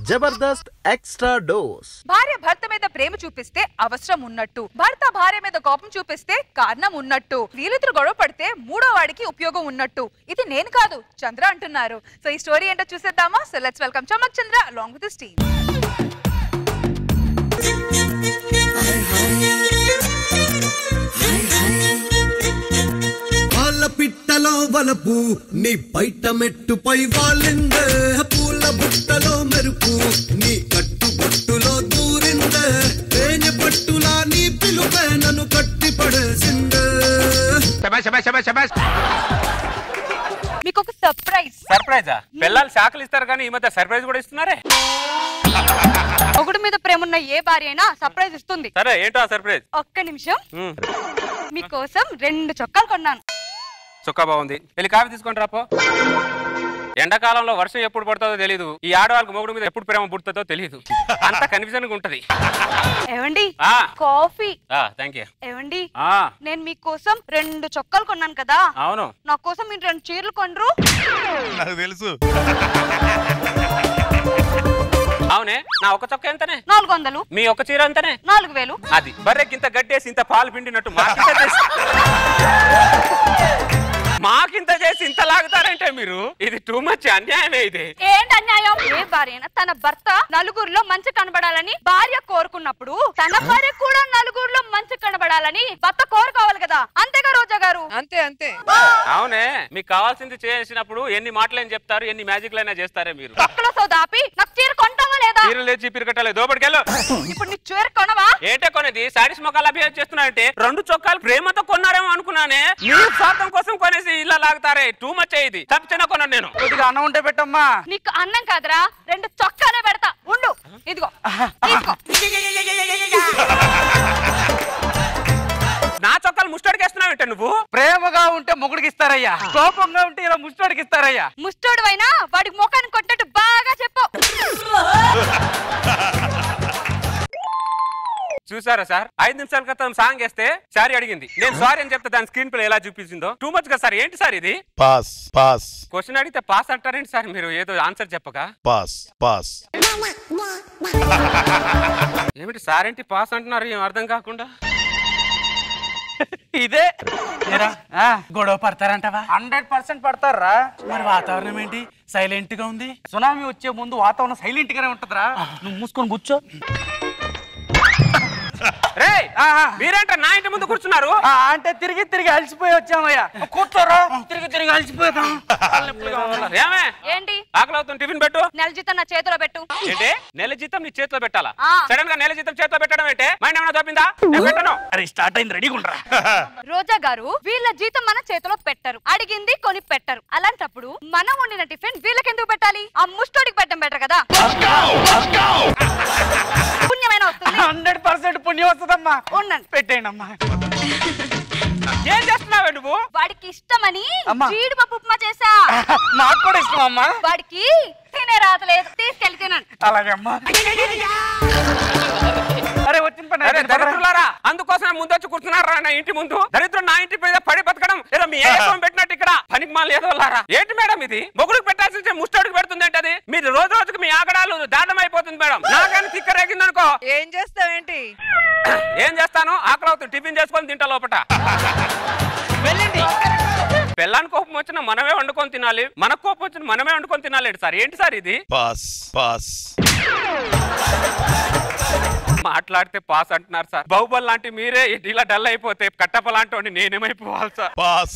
Jabardasth extra dose భార్య భర్త మీద ప్రేమ చూపిస్తే అవసరం ఉన్నట్టు భర్త భార్య మీద కోపం చూపిస్తే కారణం ఉన్నట్టు వీళ్ళిద్దరు గొడవ పడితే మూడో వాడికి ఉపయోగం ఉన్నట్టు ఇది నేను కాదు చంద్ర అంటున్నారు సో ఈ స్టోరీ ఏంటో చూసేద్దామా so let's welcome చమక్ Chandra along with team వాళ్ళ పిట్టలో వలపు నీ బయట మెట్టుపై వాళ్ళిందే పూల బుట్టలో మెరుపు నీ కట్టు బొట్టులో దూరిందే తేనె పట్టులా నీ పిలుపే నన్ను కట్టి పడేసిందే మీకు ఒక సర్ప్రైజ్ సర్ప్రైజా పిల్లలు శాఖలు ఇస్తారు కానీ ఈ మధ్య సర్ప్రైజ్ కూడా ఇస్తున్నారే ఒకటి మీద ప్రేమ ఉన్న ఏ భార్య అయినా సర్ప్రైజ్ ఇస్తుంది సరే ఏంటో ఆ సర్ప్రైజ్ ఒక్క నిమిషం ఉమ్, మీకోసం రెండు చొక్కాలు కొన్నాను చుక్కా బాగుంది వెళ్ళి కాఫీ తీసుకొని రాపో ఎండాకాలంలో వర్షం ఎప్పుడు పడుతుందో తెలియదు ఈ ఆడవాళ్ళకి మొగుడు మీద ఎప్పుడు ప్రేమ పుడుతుందో తెలియదు అంత కన్ఫ్యూజన్ గా ఉంటది ఏవండి ఆ కాఫీ థ్యాంక్ యూ ఏవండి ఆ నేను మీకోసం రెండు చొక్కాలు కొన్నాను కదా అవును నా కోసం మీరు రెండు చీరలు కొనరు నాకు తెలుసు అవునే నా ఒక చొక్క ఎంతనే నాలుగు వందలు మీ ఒక చీర ఎంతనే నాలుగు వేలు అది బర్రెకి ఇంత గడ్డేసి ఇంత పాలు పిండినట్టు మాకింత చేసి మాకింత చేసి ఇంత లాగుతారంటే మీరు ఇది టూ మచ్ అన్యాయమే ఇది ఏంటి అన్యాయం ఏ భార్య అయినా తన భర్త నలుగురిలో మంచి కనబడాలని భార్య కోరుకున్నప్పుడు తన భార్య కూడా నలుగురిలో మంచి కనబడాలని భర్త కోరుకోవాలి కదా అంతేగా రోజా గారు అంతే అంతే అవునే మీకు కావాల్సింది చేసినప్పుడు ఎన్ని మాటలైనా చెప్తారు ఎన్ని మ్యాజిక్లైనా చేస్తారే మీరు పక్కలో సోదాపి నాకు చీర కొంటావా లేదా చీరలు లేచి పిరకట్టలేదు దోపడికెళ్ళు ఇప్పుడు నీ చీర కొనవా ఏంటే కొనేది సారీస్ మొక్కలు అభియోగం చేస్తున్నారంటే రెండు చొక్కాలు ప్రేమతో కొన్నారేమో అనుకున్నానే మీ స్వార్థం కోసం కొనేసి ఇలా లాగుతారే టూ మచ్ ఇది తప్పితేనే కొన్నాను నేను కొద్దిగా అన్నం ఉంటే పెట్టమ్మా నీకు అన్నం కాదురా రెండు చొక్కాలే పెడతా ఉండు ఇదిగో తీసుకో నా చొక్కాలు ముస్టడికేస్తున్నావు నువ్వు ప్రేమగా ఉంటే మొగుడికి ఇస్తారయ్యా కోపంగా ఉంటే ఇలా ముష్టోడికి ఇస్తారయ్యా ముష్టోడు అయినా వాడికి ముఖాన్ని కొట్టినట్టు బాగా చెప్పు చూసారా సార్ ఐదు నిమిషాల క్రితం సాంగ్ వేస్తే సారీ అడిగింది నేను సారీ అని చెప్తే దాని స్క్రీన్ ప్లే ఎలా చూపించిందో టూ మచ్ గా సార్ ఏంటి సార్ ఇది పాస్ పాస్ క్వశ్చన్ అడిగితే పాస్ అంటారేంటి సార్ మీరు ఏదో ఆన్సర్ చెప్పక పాస్ పాస్ ఏమిటి సార్ ఏంటి పాస్ అంటున్నారు ఏం అర్థం కాకుండా ఇదే గొడవ పడతారంటవా హండ్రెడ్ పర్సెంట్ పడతారా మరి వాతావరణం ఏంటి సైలెంట్ గా ఉంది సునామీ వచ్చే ముందు వాతావరణం సైలెంట్ గానే ఉంటదిరా నువ్వు మూసుకొని కూర్చో రే ఆహా. మీరేంట నా ఇంటి ముందు కూర్చున్నారు ఆ, అంటే తిరిగి తిరిగి అలసిపోయి వచ్చామయ్యా కూర్చోరా తిరిగి తిరిగి అలసిపోతాం ఏమే ఏంటి ఆకలి అవుతుంది టిఫిన్ పెట్టు నెల జీతం నా చేతిలో పెట్టు ఏంటి నెల జీతం నీ చేతిలో పెట్టాలా ఆ. సడన్ గా నెల జీతం చేతిలో పెట్టడం ఏంటే మైండ్ ఏమైనా తప్పిందా నేను పెట్టను అరే స్టార్ట్ అయింది రెడీగా ఉండరా రోజా గారు వీళ్ళ జీతం మన చేతిలో పెట్టరు అడిగింది కొని పెట్టరు అలాంటప్పుడు మనం వండిన టిఫిన్ వీళ్ళకెందుకు పెట్టాలి ఆ ముష్టోడికి పెట్టడం బెటర్ కదా పుణ్యమైన వస్తుంది హండ్రెడ్ పర్సెంట్ పుణ్యం వస్తుందమ్మా ఉండండి పెట్టేయండి అమ్మా ఏం చేస్తున్నావే నువ్వు వాడికి ఇష్టమని అమ్మా. జీడిపప్పు ఉప్మా చేసా నాకు కూడా ఇష్టం అమ్మా వాడికి తినే రాతలేదు తీసుకెళ్లి తినండి అలాగే అమ్మా అరే వచ్చిన పని అరే అయిపోయింది, పదరా. దరిద్రులారా అందుకోసం ముందు వచ్చి కూర్చున్నారా నా ఇంటి ముందు దరిద్రం నా ఇంటి మీద పడి బతకడం ఏదో మీ ఏకం పెట్టినట్టు ఇక్కడ పనికి మాల ఏదో లారా ఏంటి మేడం ఇది మొగుడికి పెట్టాల్సి ముష్టోడికి పెడుతుంది ఏంటి అది మీరు రోజు రోజుకి మీ ఆగడాలు దారుణం అయిపోతుంది మేడం నాకని తిక్కరేగింది అనుకో ఏం చేస్తావేంటి ఏం చేస్తాను ఆకలి అవుతుంది టిఫిన్ చేసుకొని తింటా లోపట వెళ్ళండి పెళ్ళానికి కోపం వచ్చినా మనమే వండుకొని తినాలి మనకు కోపం వచ్చిన మనమే వండుకొని తినాలి సార్ ఏంటి సార్ ఇది పాస్ పాస్ మాట్లాడితే పాస్ అంటున్నారు సార్ బాహుబలి లాంటి మీరే ఇలా డల్ అయిపోతే కట్టప్ప లాంటి వాడిని నేనేమైపోవాలి సార్ పాస్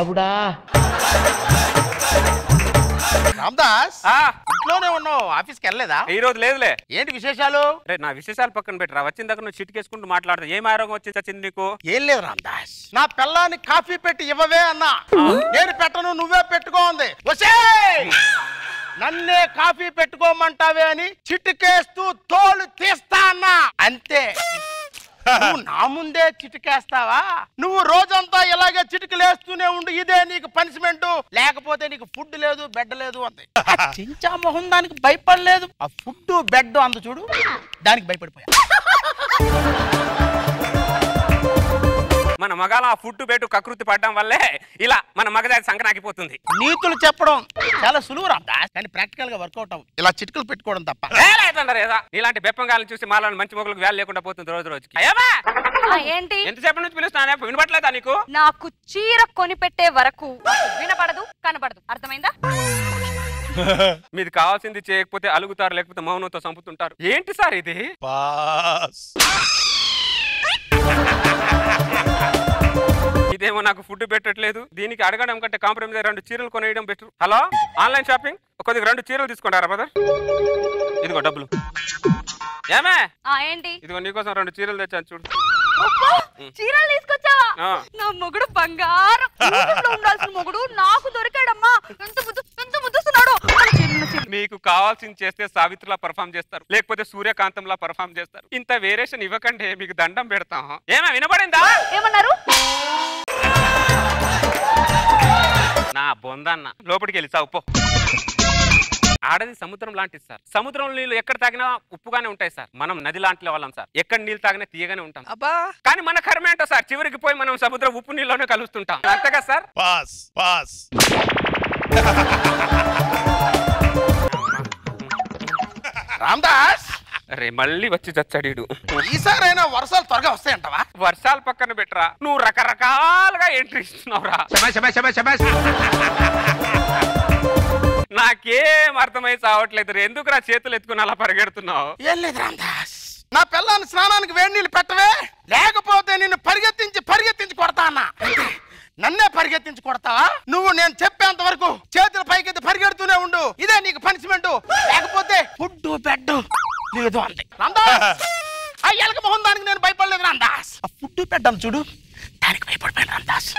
రామ్దాస్ ఆ, ఇంట్లోనే ఉన్నావు ఆఫీస్కి వెళ్ళలేదా ఈ రోజు లేదులే ఏంటి విశేషాలు రే నా విశేషాలు పక్కన పెట్టరా వచ్చిన దగ్గర నువ్వు చిటికేసుకుంటూ మాట్లాడతా ఏం ఆరోగ్యం వచ్చి వచ్చింది నీకు ఏం లేదు రామ్దాస్ నా పిల్లాన్ని కాఫీ పెట్టి ఇవ్వవే అన్నా నేను పెట్టను నువ్వే పెట్టుకో ఉంది ఒసేయ్! నన్నే కాఫీ పెట్టుకోమంటావే అని చిటికేస్తూ తోలు తీస్తా అన్నా అంతే నువ్వు నా ముందే చిటికేస్తావా నువ్వు రోజంతా ఇలాగే చిటికలేస్తూనే ఉండు ఇదే నీకు పనిష్మెంట్ లేకపోతే నీకు ఫుడ్ లేదు బెడ్ లేదు అంది ఆ చించా మొహం దానికి భయపడలేదు ఆ ఫుడ్ బెడ్ అందు చూడు దానికి భయపడిపోయా మన మగాల ఆ ఫుడ్ పెట్టు కకృతి పడడం వల్లే ఇలా మన మగజాతి సంకనాకిపోతుంది నీతులు చెప్పడం చాలా సులువు రాదా కానీ ప్రాక్టికల్ గా వర్కౌట్ అవ్వు ఇలా చిటికలు పెట్టుకోవడం తప్ప ఏదా ఇలాంటి బెప్పంగాలను చూసి మాలని మంచి మొగలకు వేలు లేకుండా పోతుంది రోజు రోజుకి అయ్యమ్మా ఆ, ఏంటి ఎంతసేపు నుంచి పిలుస్తున్నా వినపట్లేదా నీకు నాకు చీర కొనిపెట్టే వరకు వినపడదు కనపడదు అర్థమైందా మీది కావాల్సింది చేయకపోతే అలుగుతారు లేకపోతే మౌనంతో చంపుతుంటారు ఏంటి సార్ ఇది పాస్ ఇదేమో నాకు ఫుడ్ పెట్టట్లేదు దీనికి అడగడం కంటే కాంప్రమైజ్ రెండు చీరలు కొనేయడం బెటర్ హలో ఆన్లైన్ షాపింగ్ కొద్దిగా రెండు చీరలు తీసుకుంటారా బ్రదర్ ఇదిగో డబ్బులు ఏమే ఆ ఏంటి ఇదిగో నీకోసం రెండు చీరలు తెచ్చాను చూడు అబ్బా, చీరలు తీసుకొచ్చావా ఆ. నా మొగుడు బంగారం ఊరిలో ఉండాల్సిన మొగుడు నాకు దొరికాడమ్మా ఎంత ముద్దు ఎంత ముద్దుస్తున్నాడు మన చీరలు, చీరలు. మీకు కావాల్సింది చేస్తే సావిత్రిలా పర్ఫామ్ చేస్తారు లేకపోతే సూర్యకాంతంలా పర్ఫామ్ చేస్తారు ఇంత వేరియేషన్ ఇవ్వకండి మీకు దండం పెడతాం ఏమే వినపడిందా ఏమన్నారు నా బొందన్న లోపలికి వెళ్ళి చావు పో ఆడది సముద్రం లాంటిది సార్ సముద్రం నీళ్ళు ఎక్కడ తాగినా ఉప్పుగానే ఉంటాయి సార్ మనం నది లాంటి వాళ్ళం సార్ ఎక్కడ నీళ్ళు తాగినా తీయగానే ఉంటాం అబ్బా కానీ మన కర్మ ఏంటో సార్ చివరికి పోయి మనం సముద్రం ఉప్పు నీళ్ళలోనే కలుస్తుంటాం అంతేగా సార్ పాస్ పాస్ రామ్దాస్ అరే మళ్ళీ వచ్చి చచ్చాడు ఈసారైనా వర్షాలు త్వరగా వస్తాయంటవా వర్షాలు పక్కన పెట్టరా నువ్వు రకరకాలుగా ఎంట్రీ ఇస్తున్నావురా నాకేం అర్థమై చావట్లేదు ఎందుకు నా చేతులు ఎత్తుకుని అలా పరిగెడుతున్నావు ఏం లేదు రామ్దాస్ నా పిల్లని స్నానానికి వేడి నీళ్ళు పెట్టవే లేకపోతే నిన్ను పరిగెత్తించి పరిగెత్తించి కొడతా అన్నా నన్నే పరిగెత్తించి కొడతావా నువ్వు నేను చెప్పేంత వరకు చేతులు పైకెత్తి పరిగెడుతూనే ఉండు ఇదే నీకు పనిష్మెంట్ లేకపోతే ఫుడ్ బెడ్ లేదు అంతే రామ్దాస్ ఆ ఎలక మొహం దానికి నేను భయపడలేదు రామ్దాస్ ఆ ఫుడ్ పెట్టాం చూడు దానికి భయపడిపోయాను రామ్దాస్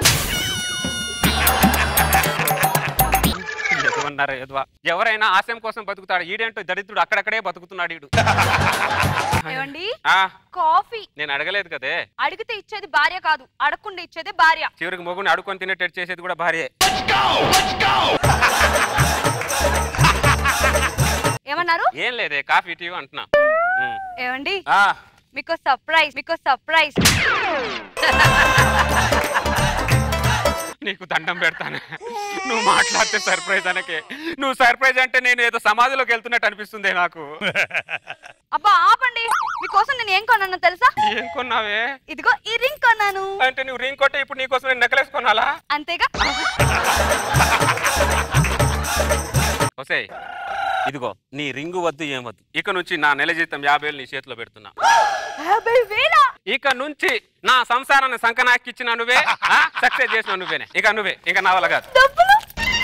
ఎదువన్నారు ఎదువా ఎవరైనా ఆశయం కోసం బతుకుతాడు ఈడేంటో దరిద్రుడు అక్కడక్కడే బతుకుతున్నాడు ఈడు ఏమండి ఆ, కాఫీ నేను అడగలేదు కదే అడిగితే ఇచ్చేది భార్య కాదు అడగకుండా ఇచ్చేది భార్య చివరికి మొగుని అడుకొని తినేటట్టు చేసేది కూడా భార్యే ఏమన్నారు ఏం లేదే కాఫీ టీవీ అంటున్నా ఉమ్. ఏమండి ఆ, మీకు సర్ప్రైజ్ మీకు సర్ప్రైజ్ నీకు దండం పెడతాను నువ్వు మాట్లాడితే సర్ప్రైజ్ అనకే నువ్వు సర్ప్రైజ్ అంటే నేను ఏదో సమాధిలోకి వెళ్తున్నట్టు అనిపిస్తుంది నాకు అబ్బా ఆపండి మీకోసం నేను ఏం కొన్నానో తెలుసా ఏం కొన్నావే ఇదిగో ఈ రింగ్ కొన్నాను అంటే నువ్వు రింగ్ కొట్టే ఇప్పుడు నీకోసం నేను నెక్లెస్ కొనాలా అంతేగా ఒసే ఇదిగో నీ రింగు వద్దు ఏం వద్దు ఇక నుంచి నా నెల జీతం యాభై వేలు నీ చేతిలో పెడుతున్నా యాభై వేల ఇక నుంచి నా సంసారాన్ని సంకనాకిచ్చిన నువ్వే సక్సెస్ చేసిన నువ్వేనే ఇక నువ్వే ఇక నా వల్ల కాదు డబ్బులు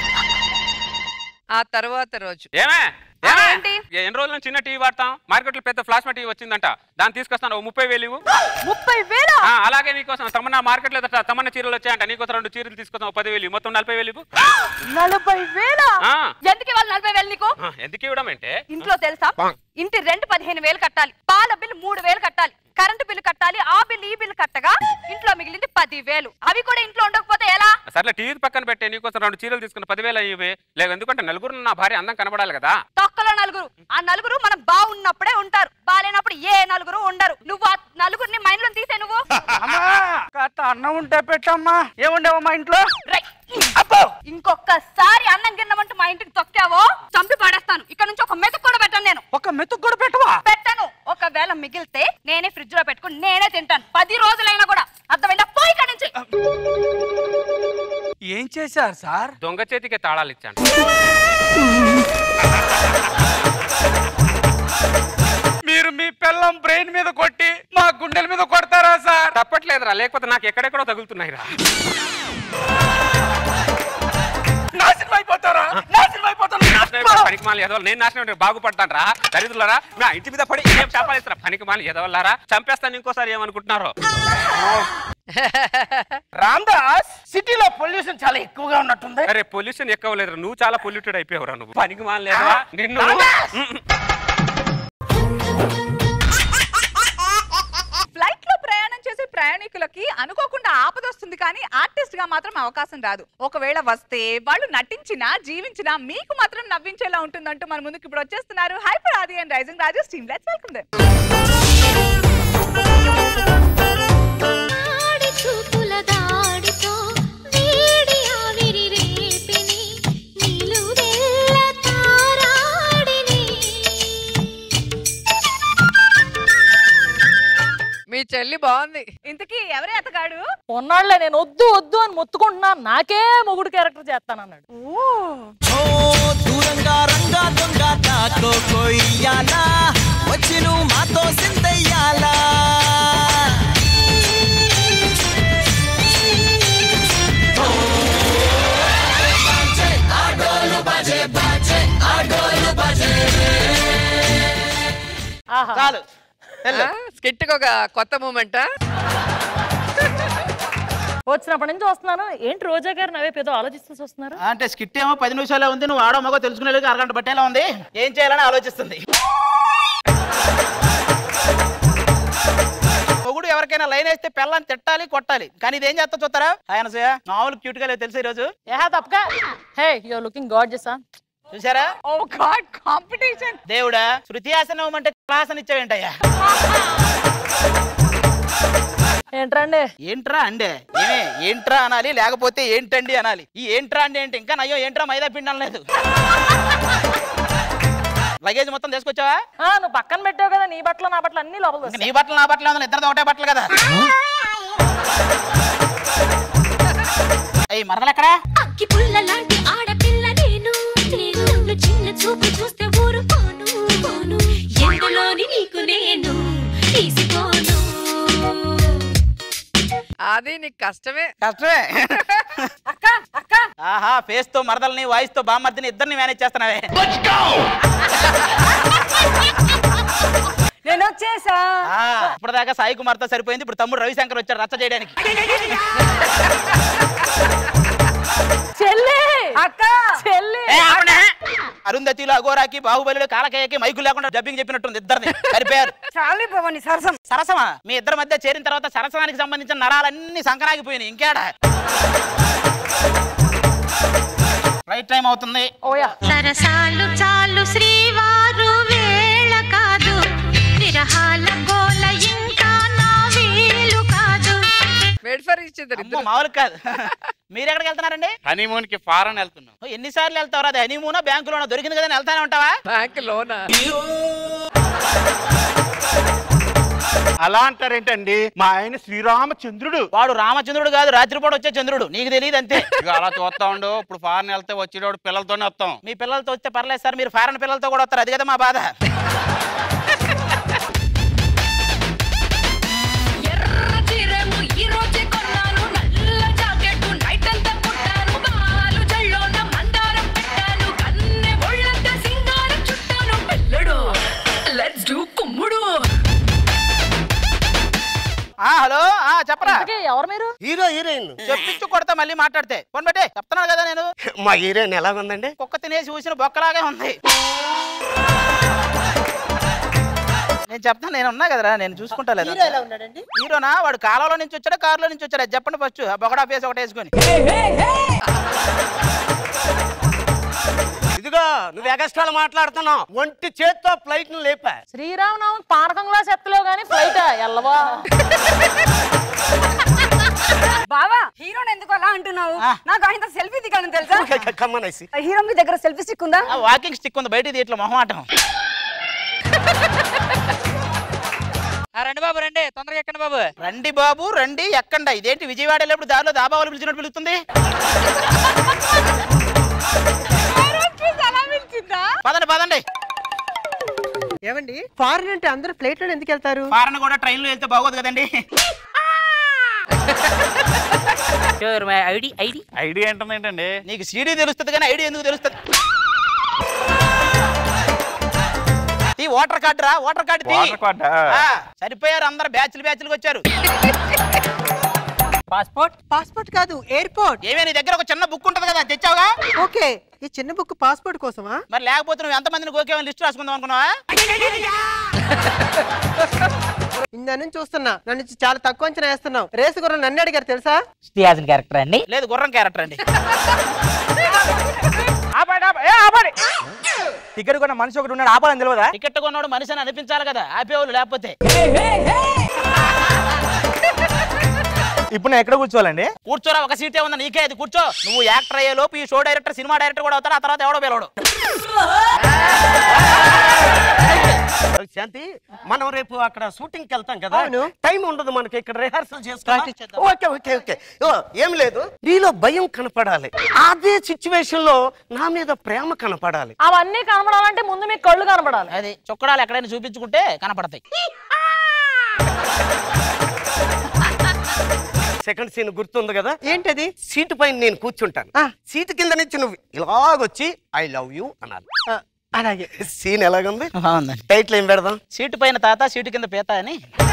ఆ తర్వాత రోజు ఏమే ఆ, ఏమే? ఏంటి? ఏ- ఎన్ని రోజులు చిన్న టీవీ వాడతాం మార్కెట్ లో పెద్ద ఫ్లాష్మా టీవీ వచ్చిందంట దాన్ని తీసుకొస్తాను ఓ ముప్పై వేలు ఇవ్వు. ముప్పై వేల ఆ, అలాగే నీకోసం తమన్నా మార్కెట్ లో దట తమన్నా చీరలు వచ్చాయంట నీకోసం రెండు చీరలు తీసుకొస్తాం ఓ పదివేలు ఇవ్వు. మొత్తం నలభై వేలు ఇవ్వు. నలభై వేల ఆ. ఎందుకు ఇవాళ నలభై వేలు నీకు ఆ, ఎందుకు ఇవ్వడం అంటే ఇంట్లో తెలుసా ఇంటి రెంట్ పదిహేను వేలు కట్టాలి పాల బిల్లు మూడు వేలు కట్టాలి కరెంటు బిల్లు కట్టాలి ఆ బిల్లు ఈ బిల్లు కట్టగా ఇంట్లో మిగిలింది పది వేలు అవి కూడా ఇంట్లో ఉండకపోతే ఎలా సర్లే టీవీ పక్కన పెట్టే నీకోసం రెండు చీరలు తీసుకుని పదివేలు అయ్యేవి లేదు ఎందుకంటే నలుగురు నా భార్య అందం కనబడాలి కదా తొక్కలో నలుగురు ఆ నలుగురు మనం బాగున్నప్పుడే ఉంటారు బాలేనప్పుడు ఏ నలుగురు ఉండరు నువ్వు ఆ నలుగురిని మైండ్ లో తీసే నువ్వు అమ్మా కాస్త అన్నం ఉంటే పెట్టమ్మా ఏముండేవా మా ఇంట్లో రై. ఇంకొకసారి అన్నం గిన్నమంటూ మా ఇంటికి తొక్కావో చంపి పడేస్తాను ఇక్కడ నుంచి ఒక మెతుకు కూడా పెట్టను నేను ఒక మెతుకు కూడా పెట్టవా పెట్టను ఒకవేళ మిగిలితే నేనే ఫ్రిడ్జ్ లో పెట్టుకుని నేనే తింటాను పది రోజులైనా కూడా అర్థమైందా పోయి ఇక్కడి నుంచి ఏం చేశారు సార్ దొంగ చేతికి తాళాలు ఇచ్చాను మీరు మీ పిల్లం బ్రెయిన్ మీద కొట్టి మా గుండెల మీద కొడతారా సార్ తప్పట్లేదురా లేకపోతే నాకు ఎక్కడెక్కడో తగులుతున్నాయిరా నాశనం అయిపోతారా నాశనం అయిపోతారా నాశనం అయిపోయి పనికి మాలి ఎదవాలి నేను నాశనం అయిపోయి బాగుపడతాను రా దరిద్రులరా నా ఇంటి మీద పడి ఏం చేపాలిస్తారా పనికి మాలి ఎదవల్లారా చంపేస్తాను ఇంకోసారి ఏమనుకుంటున్నారో రామ్దాస్ సిటీలో పొల్యూషన్ చాలా ఎక్కువగా ఉన్నట్టుంది అరే పొల్యూషన్ ఎక్కువ లేదు నువ్వు చాలా పొల్యూటెడ్ అయిపోయావురా నువ్వు పనికి మాలి లేదా నిన్ను ఫ్లైట్ లో ప్రయాణం చేసే ప్రయాణికులకి అనుకోకుండా ఆపద వస్తుంది కానీ ఆర్టిస్ట్ గా మాత్రం అవకాశం రాదు ఒకవేళ వస్తే వాళ్ళు నటించినా జీవించినా మీకు మాత్రం నవ్వించేలా ఉంటుందంటూ మన ముందుకు ఇప్పుడు వచ్చేస్తున్నారు hyper Aadi and rising Raju team let's welcome them ఆడి చూపుల మీ చెల్లి బాగుంది ఇంతకీ ఎవరే అతగాడు కొన్నాళ్ళే నేను వద్దు వద్దు అని మొత్తుకుంటున్నా నాకే మొగుడు క్యారెక్టర్ చేస్తానన్నాడు ఓ దూరంగా రంగా దొంగ తాకో కొయ్యాలా వచ్చి నువ్వు మాతో సిందయ్యాలా ఆహా చాలు వెళ్ళు. స్కిట్ ఒక కొత్త మూమెంట్ వచ్చినప్పటి నుంచి వస్తున్నాను ఏంటి రోజా గారు నవ్వే ఏదో ఆలోచిస్తూ వస్తున్నారు అంటే స్కిట్ ఏమో పది నిమిషాలే ఉంది నువ్వు ఆడో మగో తెలుసుకునేందుకు అరగంట పట్టేలా ఉంది ఏం చేయాలని ఆలోచిస్తుంది మొగుడు ఎవరికైనా లైన్ వేస్తే పిల్లని తిట్టాలి కొట్టాలి కానీ ఇది ఏం చేస్తా చూస్తారా ఆయన సూయ మామూలు క్యూట్ గా లేదు తెలుసు ఈరోజు ఏహా తప్పగా హే యు లుకింగ్ గాడ్ చేసా చూసారా ఓ గాడ్ కాంపిటీషన్ దేవుడా శృతి ఆసనం అంటే క్లాస్ ఇచ్చావేంటయ్యా ఏంట్రండి ఏంట్రా అండే ఏమే ఏంట్రా అనాలి లేకపోతే ఏంటండి అనాలి ఈ ఏంట్రా అంటే ఏంటి ఇంకా నయ్యో ఏంట్రా మైదా పిండి అనలేదు లగేజ్ మొత్తం తీసుకొచ్చావా ఆ, నువ్వు పక్కన పెట్టావు కదా నీ బట్టలు నా బట్టలు అన్ని లోపల ఇంకా నీ బట్టలు నా బట్టలు ఉంది ఇద్దరు ఒకటే బట్టలు కదా అయ్యి మరదలు ఎక్కడా అక్కి పుల్ల లాంటి ఆడపిల్ల నేను నేను నన్ను చిన్న చూపు చూస్తే ఊరుకోను పోను ఎండలోని నీకు నేను తీసిపోను అది నీకు కష్టమే కష్టమే ఆహా ఫేస్ తో మరదల్ని వాయిస్ తో బామ్మర్దిని ఇద్దరిని మేనేజ్ చేస్తున్నావే నేను వచ్చేసా ఆ, ఇప్పటిదాకా సాయి కుమార్ తో సరిపోయింది ఇప్పుడు తమ్ముడు రవిశంకర్ వచ్చాడు రచ్చ చేయడానికి చెల్లి అక్క చెల్లి ఏ, ఆపండి. అరుంధతిలో అఘోరాకి బాహుబలిలో కాలకేయకి మైకు లేకుండా డబ్బింగ్ చెప్పినట్టుంది ఇద్దరిని సరిపోయారు చాలీ భవాని సరసం సరసమా మీ ఇద్దరి మధ్య చేరిన తర్వాత సరసనానికి సంబంధించిన నరాలన్నీ సంకనాగిపోయినాయి ఇంకేడా రైట్ టైం అవుతుంది ఓయా సరసాలు చాలు శ్రీవారు వేళ కాదు విరహాల గోల ఇంకా నా వీలు కాదు వెయిట్ ఫర్ ఇచ్చి అమ్మో మామూలు కాదు మీరు ఎక్కడికి వెళ్తున్నారండి హనీమూన్ కి ఫారెన్ వెళ్తున్నాం ఓ, ఎన్నిసార్లు వెళ్తావు అది హనీమూనా బ్యాంకులోనా దొరికింది కదా వెళ్తానే ఉంటావా బ్యాంక్ లోనా అలా అంటారేంటండి మా ఆయన శ్రీరామచంద్రుడు వాడు రామచంద్రుడు కాదు రాత్రిపూట వచ్చే చంద్రుడు నీకు తెలియదు అంతే ఇక అలా చూస్తా ఉండు ఇప్పుడు ఫారెన్ వెళ్తే వచ్చేటప్పుడు పిల్లలతోనే వస్తాం మీ పిల్లలతో వస్తే పర్లేదు సార్ మీరు ఫారెన్ పిల్లలతో కూడా వస్తారు అది కదా మా బాధ ఎర్ర చీరేమో ఈ రోజే కొన్నాను నల్ల జాకెట్ నైట్ అంతా కుట్టాను బాలు జల్లోన మందారం పెట్టాను కన్నె ఒళ్ళంతా సింగారం చుట్టాను పిల్లడు లెట్స్ డూ కుమ్ముడు ఆ హలో ఆ చెప్పరా ఇంతకీ ఎవరు మీరు హీరో హీరోయిన్ చెప్పించు కొడతా మళ్ళీ మాట్లాడితే ఫోన్ పెట్టే చెప్తున్నాను కదా నేను మా హీరోయిన్ ఎలా ఉందండి కుక్క తినేసి చూసిన బొక్కలాగే ఉంది నేను చెప్తాను నేను ఉన్నా కదరా నేను చూసుకుంటా లేదా హీరో ఎలా ఉన్నాడండి హీరోనా వాడు కాలంలో నుంచి వచ్చాడా కారులో నుంచి వచ్చాడా చెప్పండి ఫస్ట్ ఆ బొగడా ఫేస్ ఒకటి వేసుకొని ఇదిగో నువ్వు ఎగస్ట్రాలు మాట్లాడుతున్నావు ఒంటి చేత్తో ఫ్లైట్ ను లేపా శ్రీరామనవమి పానకంలో చెత్తలేవు కానీ ఫ్లైట్ ఎల్లవా బావా హీరోని ఎందుకు అలా అంటున్నావు నాకు ఆయనతో సెల్ఫీ దిగాను తెలుసా కమ్మనేసి హీరో మీ దగ్గర సెల్ఫీ స్టిక్ ఉందా ఆ వాకింగ్ స్టిక్ ఉంది బయట ఇట్లా మొహమాటం రండి బాబు రండి తొందరగా ఎక్కండి బాబు రండి బాబు రండి ఎక్కండి ఇదేంటి విజయవాడ వెళ్ళినప్పుడు దారిలో దాబా వాళ్ళు పిలిచినట్టు పిలుస్తుంది పదండి పదండి ఏమండి ఫారెన్ అంటే అందరూ ఫ్లైట్ లో ఎందుకు వెళ్తారు ఫారెన్ కూడా ట్రైన్ లో వెళ్తే బాగోదు కదండి ఐడి ఐడి ఐడియా ఏంటండి నీకు సీడీ తెలుస్తుంది కానీ ఐడి ఎందుకు తెలుస్తుంది ఈ ఓటర్ కార్డు రా ఓటర్ కార్డు తీ. వాటర్ కార్డా? ఆ, సరిపోయారు అందరు బ్యాచ్లు బ్యాచ్లు వచ్చారు పాస్పోర్ట్ పాస్పోర్ట్ కాదు ఎయిర్పోర్ట్ ఏమే నీ దగ్గర ఒక చిన్న బుక్ ఉంటది కదా తెచ్చావుగా ఓకే ఈ చిన్న బుక్ పాస్పోర్ట్ కోసమా మరి లేకపోతే నువ్వు ఎంత మందిని గోకేమని లిస్ట్ రాసుకుందాం అనుకున్నావా ఇందా నుంచి చూస్తున్నా నన్ను చ- చాలా తక్కువ అంచనా వేస్తున్నావు రేసు గుర్రం నన్ను అడిగారు తెలుసా శ్రీహాసన్ క్యారెక్టర్ అండి లేదు గుర్రం క్యారెక్టర్ అండి టికెట్ కొన్న మనిషి ఒకటి ఉన్నాడు ఆపాలని తెలియదా టికెట్ కొన్నాడు మనిషి అని అనిపించాలి కదా ఆపేవాళ్ళు లేకపోతే ఇప్పుడు నేను ఎక్కడ కూర్చోవాలండి కూర్చోరా ఒక సీటే ఉంది నీకే అది కూర్చో నువ్వు యాక్టర్ అయ్యే లోపు ఈ షో డైరెక్టర్ సినిమా డైరెక్టర్ కూడా అవుతారు ఆ తర్వాత ఎవడో పిలవడు శాంతి మనం రేపు అక్కడ షూటింగ్ కి వెళ్తాం కదా టైం ఉండదు మనకి ఇక్కడ రిహార్సల్ చేసుకోవాలి ఓకే ఓకే ఓకే ఓ, ఏం లేదు నీలో భయం కనపడాలి అదే సిచ్యువేషన్ లో నా మీద ప్రేమ కనపడాలి అవన్నీ కనబడాలంటే ముందు మీకు కళ్ళు కనబడాలి అది చొక్కడాలు ఎక్కడైనా చూపించుకుంటే కనపడతాయి సెకండ్ సీన్ గుర్తుంది కదా ఏంటది సీటు పైన నేను కూర్చుంటాను సీటు కింద నుంచి నువ్వు ఇలాగొచ్చి ఐ లవ్ యూ అనాలి అలాగే సీన్ ఎలాగుంది టైటిల్ ఏం పెడదాం సీటు పైన తాత సీటు కింద పేత అని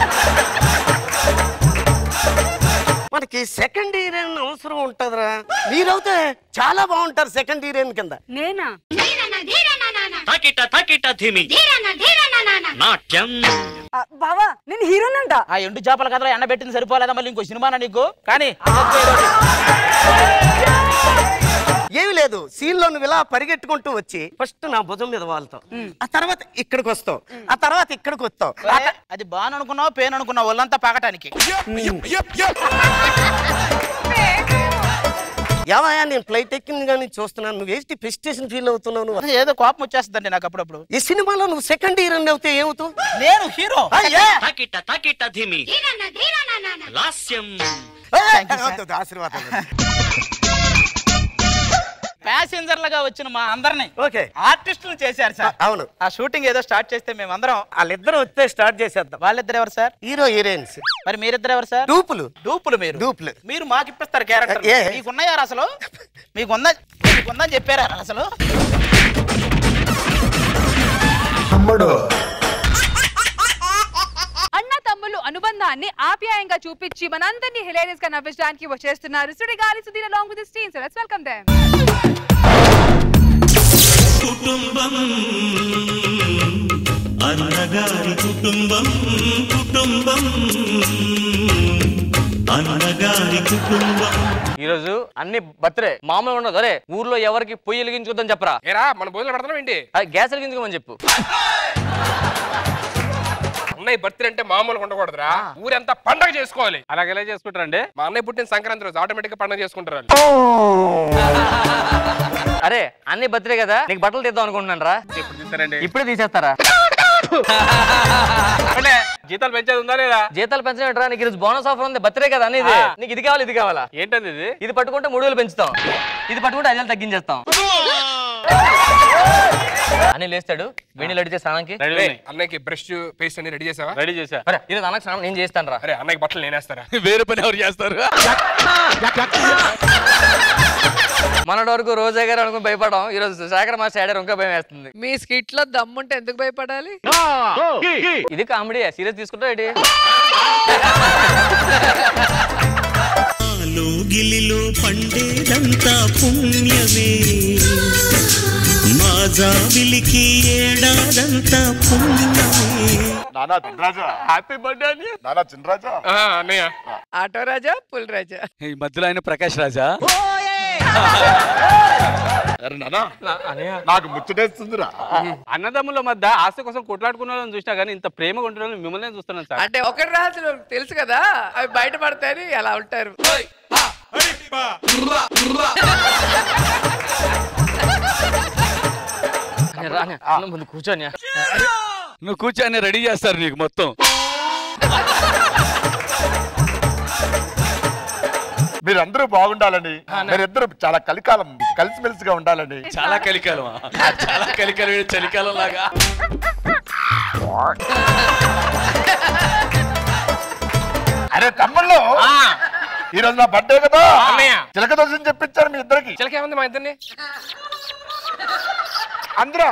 మనకి సెకండ్ హీరోయిన్ అవసరం ఉంటదిరా మీరైతే చాలా బాగుంటారు సెకండ్ హీరోయిన్ కింద నేనా తాకిట తాకిట ధిమి నాట్యం బావా నేను హీరోనంట ఆ ఎండు చేపల కథలో ఎండ పెట్టింది సరిపోలేదా మళ్ళీ ఇంకో సినిమానా నీకు కానీ ఏమి లేదు సీన్ లో నువ్వు ఇలా పరిగెట్టుకుంటూ వచ్చి ఫస్ట్ నా భుజం మీద వాళ్తావు ఆ తర్వాత ఇక్కడికి వస్తావు ఆ తర్వాత ఇక్కడికి వస్తావు అరే, అది బాన్ అనుకున్నావు పేన్ అనుకున్నావు ఒళ్ళంతా పాకటానికి ఏమయ్యా నేను ఫ్లైట్ ఎక్కింది కానీ చూస్తున్నాను నువ్వు ఏంటి ప్రెస్టేషన్ ఫీల్ అవుతున్నావు నువ్వు ఏదో కోపం వచ్చేస్తుందండి నాకు అప్పుడప్పుడు ఈ సినిమాలో నువ్వు సెకండ్ హీరోయిన్ అవుతే ఏమవుతావు నేను హీరో తాకిట తాకిట ధిమి లాస్యం ఆశీర్వాదాలు ప్యాసింజర్లుగా వచ్చిన మా అందరిని ఓకే ఆర్టిస్టులు చేశారు సార్ అవును ఆ షూటింగ్ ఏదో స్టార్ట్ చేస్తే మేమందరం వాళ్ళిద్దరు వస్తే స్టార్ట్ చేసేద్దాం వాళ్ళిద్దరు ఎవరు సార్ హీరో హీరోయిన్స్ మరి మీరిద్దరు ఎవరు సార్ డూపులు డూపులు మీరు డూపులు మీరు మాకు ఇప్పిస్తారు క్యారెక్టర్ ఏ? మీకున్నాయారు అసలు మీకుందా మీకుందని చెప్పారా అసలు అన్న తమ్ముళ్ళు అనుబంధాన్ని ఆప్యాయంగా చూపించి మనందరినీ హిలేరియస్ గా నవ్వించడానికి వచ్చేస్తున్నారు Sudigali Sudheer along with team so let's welcome them కుటుంబం అన్నగారి కుటుంబం కుటుంబం అన్నగారి కుటుంబం ఈరోజు అన్ని బర్త్డే మామూలుగా ఉండదు అరే ఊర్లో ఎవరికి పొయ్యి వెలిగించుకోద్దని చెప్పరా ఏరా మన భోజనం పెడతాం ఏంటి అది గ్యాస్ వెలిగించుకోమని చెప్పు అన్నయ్య బర్త్డే అంటే మామూలుగా ఉండకూడదురా ఊరంతా పండగ చేసుకోవాలి అలాగే ఎలా చేసుకుంటారండి మా అన్నయ్య పుట్టిన సంక్రాంతి రోజు ఆటోమేటిక్ గా పండగ చేసుకుంటారు వాళ్ళు. అరే అన్ని బర్త్డే కదా నీకు బట్టలు తీద్దాం అనుకుంటున్నాను రా ఇప్పుడు తీస్తారండి ఇప్పుడే తీసేస్తారా అంటే జీతాలు పెంచేది ఉందా లేదా జీతాలు పెంచడం ఏంట్రా నీకు ఈరోజు బోనస్ ఆఫర్ ఉంది బర్త్డే కదా అనేది ఆ. నీకు ఇది కావాలి ఇది కావాలా ఏంటది ఇది ఇది పట్టుకుంటే మూడు వేలు పెంచుతాం ఇది పట్టుకుంటే ఐదు వేలు తగ్గించేస్తాం అని లేస్తాడు వేడి అడిగితే స్నానానికి రే, అన్నయ్యకి బ్రష్ పేస్ట్ అన్ని రెడీ చేసావా రెడీ చేసా ఈరోజు అన్నకి స్నానం నేను చేస్తాను రా అరే అన్నయ్యకి బట్టలు నేనేస్తారా వేరే పని ఎవరు చేస్తారు మనటి వరకు రోజా గారు అనుకుని భయపడడం ఈ రోజు శేఖర్ మాస్టర్ ఆడారు ఇంకా భయం వేస్తుంది మీ స్కిట్ లో దమ్ముంటే ఎందుకు భయపడాలి ఇది కామెడీ సీరియస్ తీసుకుంటా ఏంటి గిలిలో పండేదంతా పుణ్యమే మా జాబిలికి ఏడాదంతా పుణ్యమే నానా చిన్నరాజా హ్యాపీ బర్త్డే అని నానా చిన్నరాజా అన్నయ్య ఆటో రాజా పుల్ రాజా ఈ మధ్యలో ఆయన ప్రకాష్ రాజా అరే నానా నాకు ముచ్చటేస్తుందిరా అన్నదమ్ముల మధ్య ఆస్తి కోసం కొట్లాడుకున్న వాళ్ళని చూసినా కానీ ఇంత ప్రేమ ఉంటున్న మిమ్మల్ని చూస్తున్నాను సార్ అంటే ఒకటి రాజు తెలుసు కదా అవి బయటపడతాయని అలా ఉంటారు రాని ముందు కూర్చోని నువ్వు కూర్చొని రెడీ చేస్తారు నీకు మొత్తం మీరందరూ బాగుండాలని మీరిద్దరు చాలా కలికాలం కలిసిమెలిసిగా ఉండాలని చాలా కలికాలం చాలా కలికాలం చలికాలం లాగా అరే తమ్ముళ్ళు ఈ రోజు నా బర్త్డే కదా అన్నయ్య. చిలక దోషం చెప్పించారు మీ ఇద్దరికి చిలక ఏముంది మా ఇద్దరిని అందరూ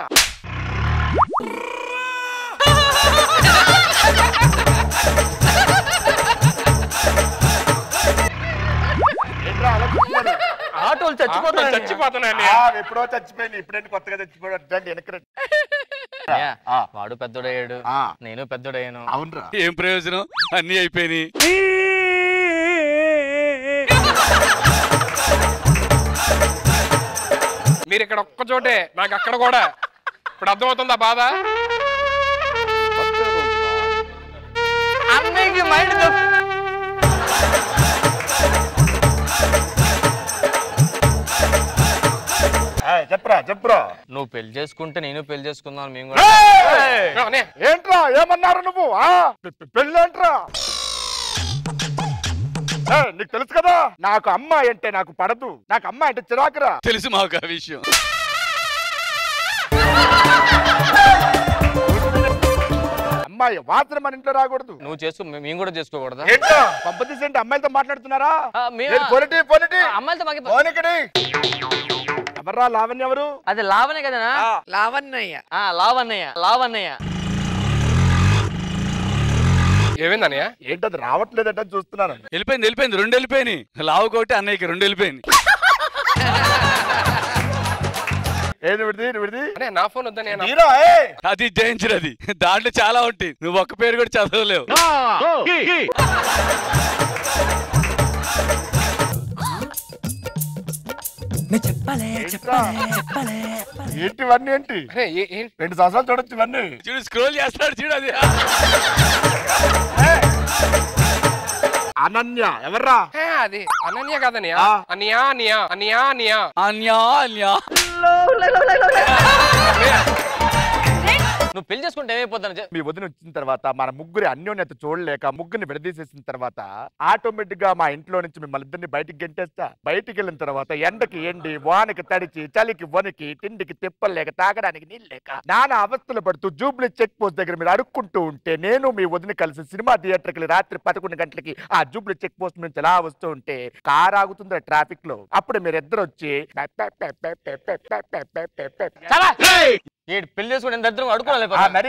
ఆటోలు చచ్చిపోతాయి చచ్చిపోతున్నాను ఆ, ఎప్పుడో చచ్చిపోయింది ఇప్పుడేంటి కొత్తగా చచ్చిపోయాడు రండి వెనక్కి రండి. వాడు పెద్దోడయ్యాడు నేను పెద్దోడయ్యాను అవునరా ఏం ప్రయోజనం అన్ని అయిపోయినాయి మీరు ఇక్కడ ఒక్క చోటే నాకు అక్కడ కూడా ఇప్పుడు అర్థమవుతుందా బాధ అన్నయ్యకి మైండ్ చెప్పరా చెప్పరా నువ్వు పెళ్లి చేసుకుంటే నేను పెళ్లి చేసుకుందాం మేము కూడా ఏయ్! ఏంట్రా ఏమన్నారు నువ్వు ఆ? పె- పె- పెళ్ళేంట్రా ఏయ్, నీకు తెలుసు కదా నాకు అమ్మాయి అంటే నాకు పడదు నాకు అమ్మాయి అంటే చిరాకురా తెలుసు మాకు ఆ విషయం అమ్మాయి వాసన మన ఇంట్లో రాకూడదు నువ్వు చేసుకో మే- మేము కూడా చేసుకోకూడదా ఏంటో పంపతీసి ఏంటి అమ్మాయిలతో మాట్లాడుతున్నారా మేము- ఏంటి, పోనీటి, పోనీటి. అమ్మాయిలతో మాకు పోనీకిడి. ఎవర్రా లావణ్య ఎవరు అది లావనే కదనా లావణ్యయ్య ఆ, లావన్నయ్య లావన్నయ్య ఏమైందన్నయ్య ఏంటది రావట్లేదంటే చూస్తున్నాను వెళ్ళిపోయింది వెళ్ళిపోయింది రెండు వెళ్ళిపోయినాయి లావు కోటి అన్నయ్యకి రెండు వెళ్ళిపోయింది ఏది విడిది విడిది అనే నా ఫోన్ వద్దని హీరో ఏయ్! అది జయించరు అది దాంట్లో చాలా ఉంటాయి నువ్వు ఒక్క పేరు కూడా చదవలేవు ఏంటి ఇవన్నీ ఏంటి రెండు సంవత్సరాలు చూడొచ్చు ఇవన్నీ చూడు స్క్రోల్ చేస్తాడు చూడు అది అనన్య ఎవర్రా హే, అది అనన్య కాదన్నయ్య అనియా అనియా అనియా అనియా అన్యా అన్యా నువ్వు పెళ్లి చేసుకుంటే ఏమైపోతాను మీ వదిన వచ్చిన తర్వాత మన ముగ్గురి అన్యోన్యత చూడలేక ముగ్గురిని విడదీసేసిన తర్వాత ఆటోమేటిక్ గా మా ఇంట్లో నుంచి మిమ్మల్ని ఇద్దరిని బయటికి గెంటేస్తా బయటికి వెళ్ళిన తర్వాత ఎండకి ఎండి వానకి తడిచి చలికి వనికి తిండికి తిప్పలు లేక తాగడానికి నీళ్ళు లేక నానా అవస్థలు పడుతూ జూబ్లీ చెక్ పోస్ట్ దగ్గర మీరు అడుక్కుంటూ ఉంటే నేను మీ వదిన కలిసి సినిమా థియేటర్కి వెళ్ళి రాత్రి పదకొండు గంటలకి ఆ జూబ్లీ చెక్ పోస్ట్ నుంచి అలా వస్తూ ఉంటే కార్ ఆగుతుంది ట్రాఫిక్ లో అప్పుడు మీరు ఇద్దరు వచ్చి ఏడు పెళ్లి చేసుకుంటే ఎంత దరిద్రం అడుకోవాలి ఆ, మరి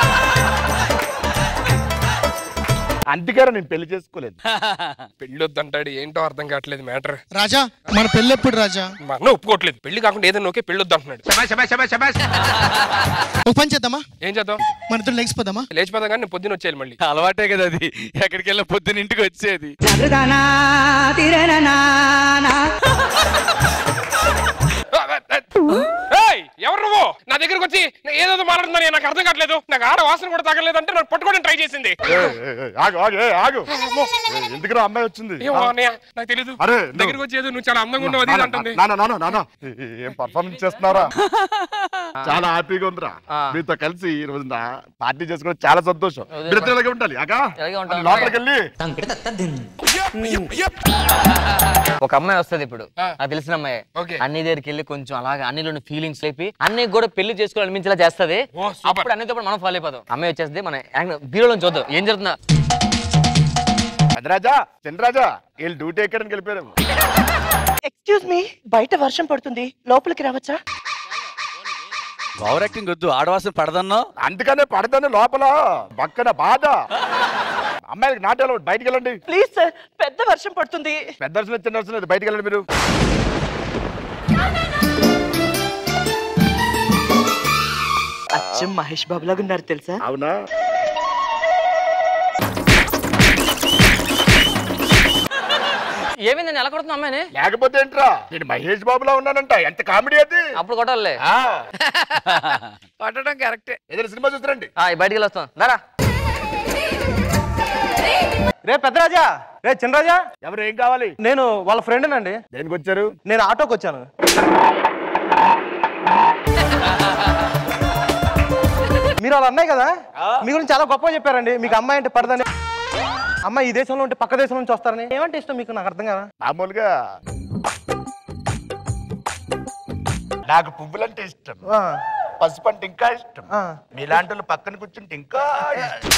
అందుకని నేను పెళ్లి చేసుకోలేదు పెళ్లి వద్దంటాడు ఏంటో అర్థం కావట్లేదు మ్యాటర్ రాజా మన పెళ్ళెప్పుడు రాజా మా అన్న ఒప్పుకోవట్లేదు పెళ్లి కాకుండా ఏదైనా ఓకే పెళ్లి వద్దంటున్నాడు ఒక పని చేద్దామా ఏం చేద్దాం మన ఇద్దరు లేచిపోదామా లేచిపోతా కానీ నేను పొద్దున వచ్చేయాలి మళ్ళీ అలవాటే కదా అది ఎక్కడికి వెళ్ళిన పొద్దున ఇంటికి వచ్చేది ఏయ్, ఎవరు నువ్వు నా దగ్గరకు వచ్చి నా ఏదేదో మాట్లాడుతున్నా నాకు అర్థం కావట్లేదు నాకు ఆడ వాసన కూడా తగలేదంటే నాకు పట్టుకోవడం ట్రై చేసింది ఏ, ఏ, ఏ, ఆగు ఆగు ఏ, ఆగు ఏ, ఎందుకురా అమ్మాయి వచ్చింది ఏమో అన్నయ్య, నాకు తెలీదు అరే దగ్గరికి వచ్చి ఏదో నువ్వు చాలా అందంగా ఉన్నావు అది ఇది అంటుంది నాన్న నాన్న నాన్న ఏ, ఏ, ఏం పర్ఫార్మెన్స్ చేస్తున్నారా చాలా హ్యాపీగా ఉందిరా మీతో కలిసి ఈ రోజున పార్టీ చేసుకోవడం చాలా సంతోషం మీరు ఇద్దరు ఇలాగే ఉండాలి అగా ఇలాగే ఉంటాం. లోపలికి వెళ్ళి ఒక అమ్మాయి వస్తుంది ఇప్పుడు నాకు తెలిసిన అమ్మాయి అన్ని దగ్గరికి వెళ్ళి కొంచెం అలాగా అన్నిలోని ఫీలింగ్స్ లేపి అన్ని కూడా పెళ్లి చేసుకోవాలనిపించేలా చేస్తది అప్పుడు అన్నితో పాటు మనం ఫాలో అయిపోతాం అమ్మాయి వచ్చేస్తే మన బీరోలో చూద్దాం ఏం జరుగుతుందా చంద్రరాజా చంద్రరాజా వీళ్ళు డ్యూటీ ఎక్కడానికి వెళ్ళిపోయారు ఎక్స్క్యూజ్ మీ బయట వర్షం పడుతుంది లోపలికి రావచ్చా ఓవర్ యాక్టింగ్ వద్దు ఆడవాసన పడదన్నా అందుకనే పడదని లోపల పక్కన బాధ అమ్మాయికి నాటాలు బయటికి వెళ్ళండి ప్లీజ్ సార్ పెద్ద వర్షం పడుతుంది పెద్ద అవసరం లేదు, చిన్న అవసరం లేదు బయటికి వెళ్ళండి మీరు అచ్చం మహేష్ బాబు లాగా ఉన్నారు తెలుసా అవునా ఏమైంది ఎలా కొడుతున్నా అమ్మాయిని లేకపోతే ఏంట్రా నేను మహేష్ బాబులా ఉన్నానంట ఎంత కామెడీ అది అప్పుడు కొట్టాలే కొట్టడం కరెక్టే ఏదైనా సినిమా చూస్తారండి బయటికి వెళ్ళి వస్తాం దారా రే పెద్దరాజా రే చిన్నరాజా ఎవరు ఏం కావాలి నేను వాళ్ళ ఫ్రెండ్ అండి దేనికి వచ్చారు నేను ఆటోకి వచ్చాను మీరు వాళ్ళ అన్నయ్య కదా మీ గురించి చాలా గొప్పగా చెప్పారండి మీకు అమ్మాయి అంటే పడదని అమ్మాయి ఈ దేశంలో ఉంటే పక్క దేశం నుంచి వస్తారని ఏమంటే ఇష్టం మీకు నాకు అర్థం కదా మామూలుగా నాకు పువ్వులంటే ఇష్టం పసుపు అంటే ఇంకా ఇష్టం మీలాంటి వాళ్ళు పక్కన కూర్చుంటే ఇంకా ఇష్టం.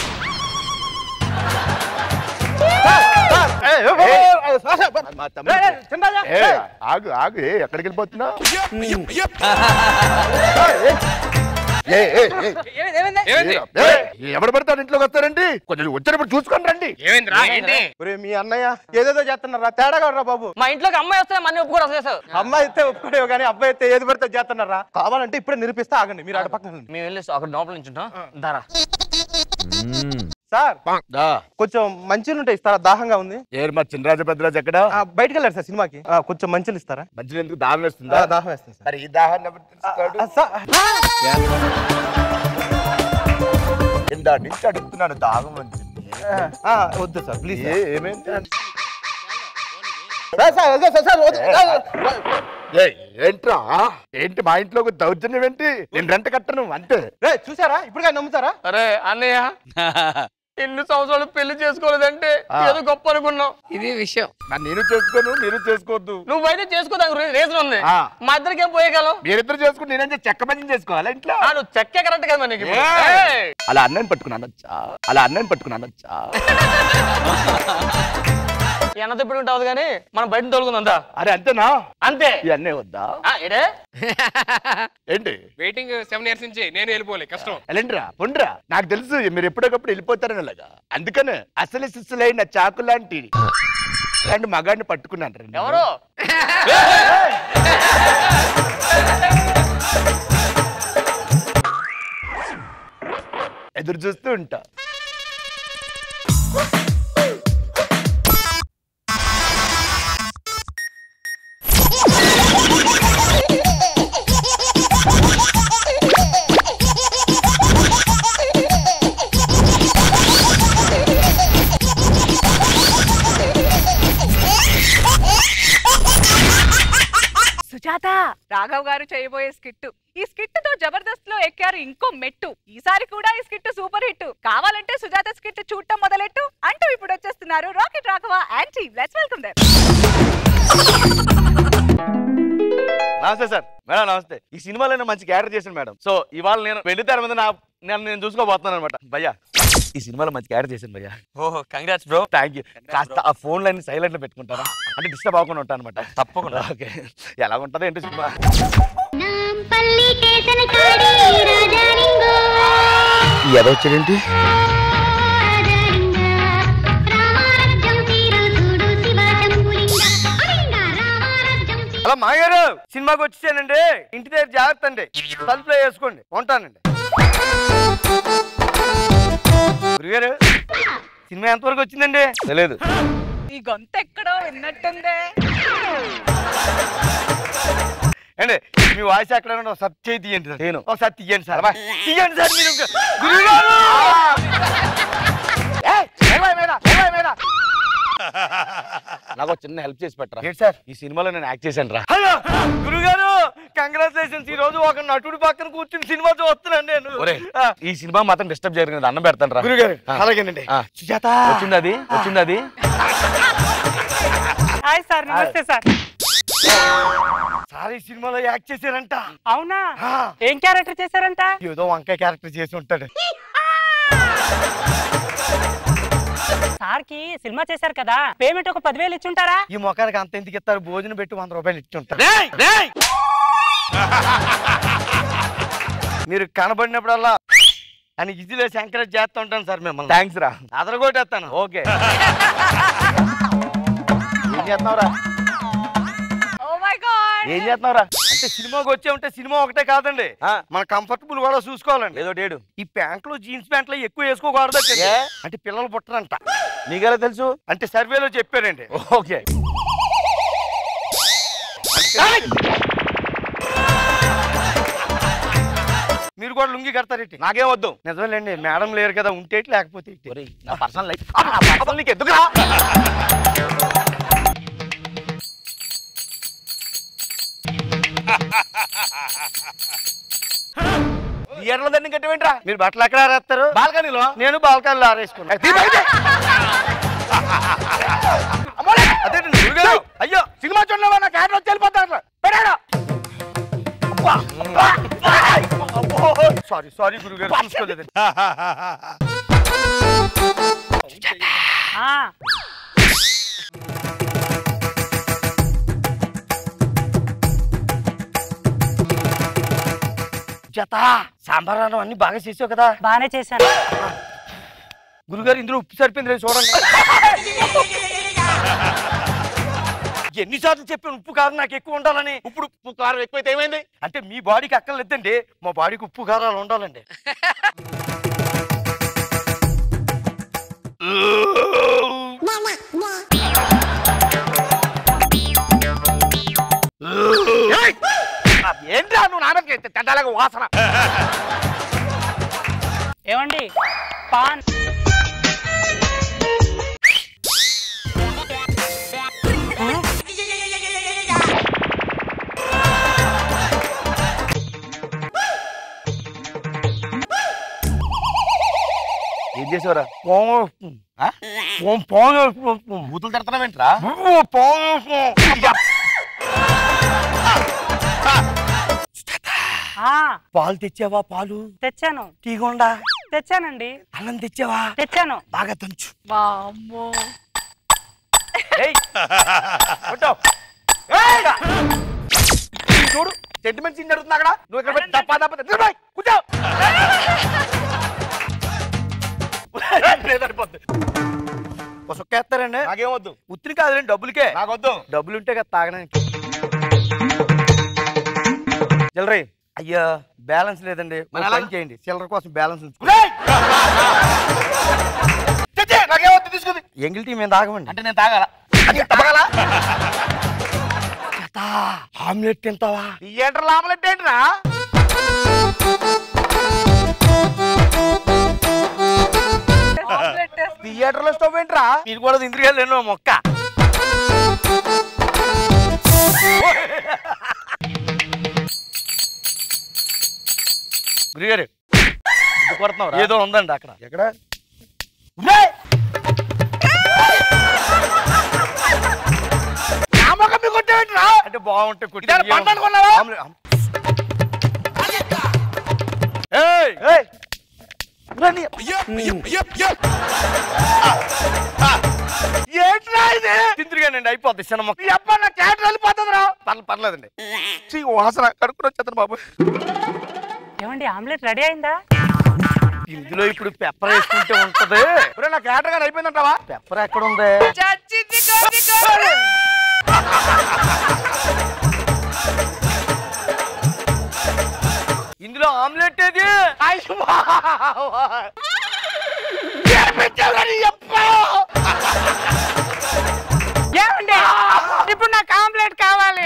మా తమ్ముడు. ఏ, ఆగు ఆగు ఏ, ఎక్కడికి వెళ్ళిపోతున్నావు ఏ, ఏ, ఏ. ఏమైంది? ఏ, ఎవడు పడతాడు ఇంట్లోకి వస్తారండి కొంచెం వచ్చినప్పుడు చూసుకొని రండి ఒరే మీ అన్నయ్య ఏదేదో చేస్తున్నారా తేడాగా రా బాబు మా ఇంట్లోకి అమ్మాయి వస్తే మన ఒప్పుకోరు అసలు చేస్తావు అమ్మాయి అయితే ఒప్పుకోడేవు కానీ అబ్బాయి అయితే ఏది పడితే చేస్తున్నారా కావాలంటే ఇప్పుడే నిరూపిస్తా ఆగండి మీరు అటు పక్కన ఉండండి. మేము వెళ్ళి అక్కడ లోపల నుంచి ఉంటాం దారా సార్ కొంచెం మంచిలు ఉంటాయి ఇస్తారా దాహంగా ఉంది ఏరు మా చిన్నరాజు పెద్దరాజు ఎక్కడ ఆ, బయటికి వెళ్ళారు సార్ సినిమాకి ఆ, కొంచెం మంచిలు ఇస్తారా మంచిగా ఎందుకు దాహం వేస్తుందా ఆ, దాహం వేస్తుంది సార్ మరి ఈ దాహాన్ని ఎవరు తీరుస్తాడు? ఆ, సార్ ఇందా నుంచి అడుగుతున్నాను దాహం అని చెప్పి ఆ, వద్దు సార్ ప్లీజ్ ఏ, ఏమైంది సార్ సార్ వద్దు సార్, సార్ వద్దు. ఏయ్, ఏంట్రా ఏంటి మా ఇంట్లోకి దౌర్జన్యం ఏంటి నేను రెంట కట్టను అంతే చూసారా ఇప్పుడు నమ్ముతారా అరే అన్నయ్య ఎన్ని సంవత్సరాలు పెళ్లి చేసుకోలేదంటే ఆ. ఏదో గొప్ప అనుకున్నావు ఇది విషయం నన్ను నేను చేసుకోను మీరు చేసుకోవద్దు నువ్వైతే చేసుకోదానికి రీజన్ ఉంది ఆ. మా ఇద్దరికి ఏం పోయేగలం మీరిద్దరు చేసుకుని నేనేం చేసి చెక్క పని చేసుకోవాలా ఇంట్లో ఆ, నువ్వు చెక్కే కరెక్ట్ కదా మనకి ఇప్పుడు. ఏయ్! ఏయ్! అలా అన్నని పట్టుకుని అనొచ్చా అలా అన్నని పట్టుకుని అనొచ్చా ఎన్న తిప్పుకుంటావు కానీ మనం బయట తోలుకుందా అరే అంతేనా అంతే ఇవన్నీ వద్దా ఆ, ఏడే ఏంటి వెయిటింగ్ సెవెన్ ఇయర్స్ నుంచి నేను వెళ్ళిపోలే కష్టం ఎలాంటిరా పొండ్రా నాకు తెలుసు మీరు ఎప్పటికప్పుడు వెళ్ళిపోతారని అలాగా అందుకనే అసలు సిస్సులైన చాకు లాంటి రెండు మగాడిని పట్టుకున్నాను రండి. ఎవరు ఎదురు చూస్తూ ఉంటా సుజాత రాఘవ్ గారు చేయబోయే స్కిట్ ఈ స్కిట్ తో జబర్దస్త్ లో ఎక్కారు ఇంకో మెట్టు ఈసారి కూడా ఈ స్కిట్ సూపర్ హిట్ కావాలంటే సుజాత స్కిట్ చూడటం మొదలెట్టు అంటూ ఇప్పుడు వచ్చేస్తున్నారు rocket Raghava and team let's welcome them నమస్తే సార్ మేడం నమస్తే ఈ సినిమాలో నేను మంచి క్యారెక్టర్ చేశాను మేడం సో ఇవాళ నేను వెళ్తారు మీద నా నేను నేను చూసుకోబోతున్నాను అనమాట భయ్యా ఈ సినిమాలో మంచి క్యారెక్టర్ చేశాను భయ్యా ఓహో కంగ్రాట్స్ బ్రో థ్యాంక్ యూ కాస్త ఆ ఫోన్ లైన్ సైలెంట్ లో పెట్టుకుంటారా అంటే డిస్టర్బ్ అవ్వకుండా ఉంటాను అనమాట తప్పకుండా ఓకే ఎలా ఉంటుందో ఏంటో సినిమా ఏదో వచ్చాడేంటి అలా మాగారు సినిమాకి వచ్చేసానండి ఇంటి దగ్గర జాగ్రత్త అండి తలుపులో వేసుకోండి ఉంటానండి గురుగారు సినిమా ఎంతవరకు వచ్చిందండి తెలియదు ఈ గొంతు ఎక్కడో విన్నట్టుందే అండి మీ వాయిస్ ఎక్కడ ఉందో ఒకసారి చేయి తీయండి సార్ నేను. ఒకసారి తీయండి సార్ తీయండి సార్ మీరు ఇంకా. గురుగారు ఏయ్, ఎగవా మీద, ఎగవా మీద. నాకు ఒక చిన్న హెల్ప్ చేసి పెట్టరా ఏంటి సార్ ఈ సినిమాలో నేను యాక్ట్ చేశాను రా హలో గురుగారు కంగ్రాచులేషన్స్ ఈ రోజు ఒక నటుడి పక్కన కూర్చుని సినిమా చూస్తున్నాను నేను ఒరే ఆ, ఈ సినిమా మాత్రం డిస్టర్బ్ చేయరు కదా అన్నం పెడతాను రా గురుగారు ఆ. అలాగేనండి ఆ. సుజాత వచ్చింది అది వచ్చింది అది హాయ్ సార్ నమస్తే సార్ సార్ ఈ సినిమాలో యాక్ట్ చేశారంట అవునా ఏం క్యారెక్టర్ చేశారంట ఏదో వంకాయ క్యారెక్టర్ చేసి ఉంటాడు సార్ కి సినిమా చేశారు కదా పేమెంట్ ఒక పదివేలు ఇచ్చుంటారా ఈ మొఖానికి అంత ఎందుకు ఇస్తారు భోజనం పెట్టి వంద రూపాయలు ఇచ్చి ఉంటారు మీరు కనబడినప్పుడల్లా అని ఇదిలో ఎంకరేజ్ చేస్తూ ఉంటాను సార్ మిమ్మల్ని థ్యాంక్స్ రా అదరగొట్టేస్తాను ఓకే ఏం చేస్తున్నావురా ఓ మై గాడ్ ఏం చేస్తున్నావురా అంటే సినిమాకి వచ్చే ఉంటే సినిమా ఒకటే కాదండి మన కంఫర్టబుల్ కూడా చూసుకోవాలండి ఏదో డేడు ఈ ప్యాంట్లు జీన్స్ ప్యాంట్లు ఎక్కువ వేసుకోకూడదు ఏ? అంటే పిల్లలు పుట్టరంట నీకెలా తెలుసు అంటే సర్వేలో చెప్పారండి ఓకే మీరు కూడా లుంగి కడతారేంటి నాకేం వద్దు నిజమేలేండి మేడం లేరు కదా ఉంటే ఏంటి, లేకపోతే ఏంటి? ఒరేయ్, నా పర్సనల్ లైఫ్ నా పర్సనల్ నీకు ఎందుకురా ఎర్రల దాన్ని కట్టేవేంట్రా మీరు బట్టలు ఎక్కడ ఆరేస్తారు బాల్కనీలో నేను బాల్కాన్లో ఆరేసుకున్నాను అదే గురుగారు అయ్యో సినిమా చూడలేవా నాకు యాడ్ వచ్చి వెళ్ళిపోతాను పెట్టాడు సారీ సారీ గురుగారు చూసుకోలేదు ఆ, జత సాంబార్ అన్నం అన్ని బాగా చేసావు కదా బానే చేశాను గురుగారు ఇందులో ఉప్పు సరిపోయింది రేపు చూడండి ఎన్నిసార్లు చెప్పాను ఉప్పు కారం నాకు ఎక్కువ ఉండాలని ఇప్పుడు ఉప్పు కారం ఎక్కువైతే ఏమైంది అంటే మీ బాడీకి అక్కర్లేదండి మా బాడీకి ఉప్పు కారాలు ఉండాలండి ఏయ్! ఏంట్రా నువ్వు నాన్నకి తెడ్డాలకు వాసన ఏమండి పాన్ చేసావరా బూతులు తిడతావేంట్రా ఆ పాలు తెచ్చావా పాలు తెచ్చాను టీగుండా తెచ్చానండి అన్నం తెచ్చావా తెచ్చాను బాగా తంచు వామ్మో ఏయ్ కొట్టావ్. ఏయ్! ఈ చూడు సెంటిమెంట్ సీన్ జరుగుతుంది అక్కడ నువ్వు ఇక్కడ పెట్టి తప్పా తప్ప నిలబడి, కూర్చో లేదనిపోద్ది. ఒక సుక్క వేస్తారండి నాకేమొద్దు ఉత్తిని కాదులేండి డబ్బులకే నాకొద్దు డబ్బులు ఉంటే కదా తాగడానికి చిల్లర అయ్యా బ్యాలెన్స్ లేదండి ఒక పని చేయండి చిల్లర కోసం బ్యాలెన్స్ ఉంచుకోండి నాకేమొద్దు తీసుకుంది ఎంగిల్ టీ మేము తాగమండి అంటే నేను తాగాల తాగాలా ఆమ్లెట్ తింటావా థియేటర్లో ఆమ్లెట్ ఏంటిరా థియేటర్లో స్టవ్ ఏంట్రా మీరు కూడా ఇంద్రియాలు ఎన్నో మొక్క గురుగారు ఏదో ఉందండి అక్కడ ఎక్కడ అంటే బాగుంటే కొట్టి ఆమ్లెట్- ఏయ్! ఏయ్! రండి. ఏంట్రా ఇది తిందిరిగానండి అయిపోద్ది చిన్న మొక్క ఎప్ప నా క్యాటర్ వెళ్ళిపోతుంది రా పర్లేదు పర్లేదండి చీ, వాసన కడుక్కుని వచ్చేస్తాను బాబు ఏమండి ఆమ్లెట్ రెడీ అయిందా ఇందులో ఇప్పుడు పెప్పర్ వేసుకుంటే ఉంటది ఒరేయ్, నా క్యాటర్ గాని అయిపోయిందంటావా పెప్పర్ ఎక్కడ ఉంది చచ్చింది కోడి కోడి ఇందులో ఆమ్లెట్ ఏది అయ్యో బాబోయ్. ఏం పెట్టావురా నీ అప్ప? ఏమండి ఇప్పుడు నాకు ఆమ్లెట్ కావాలి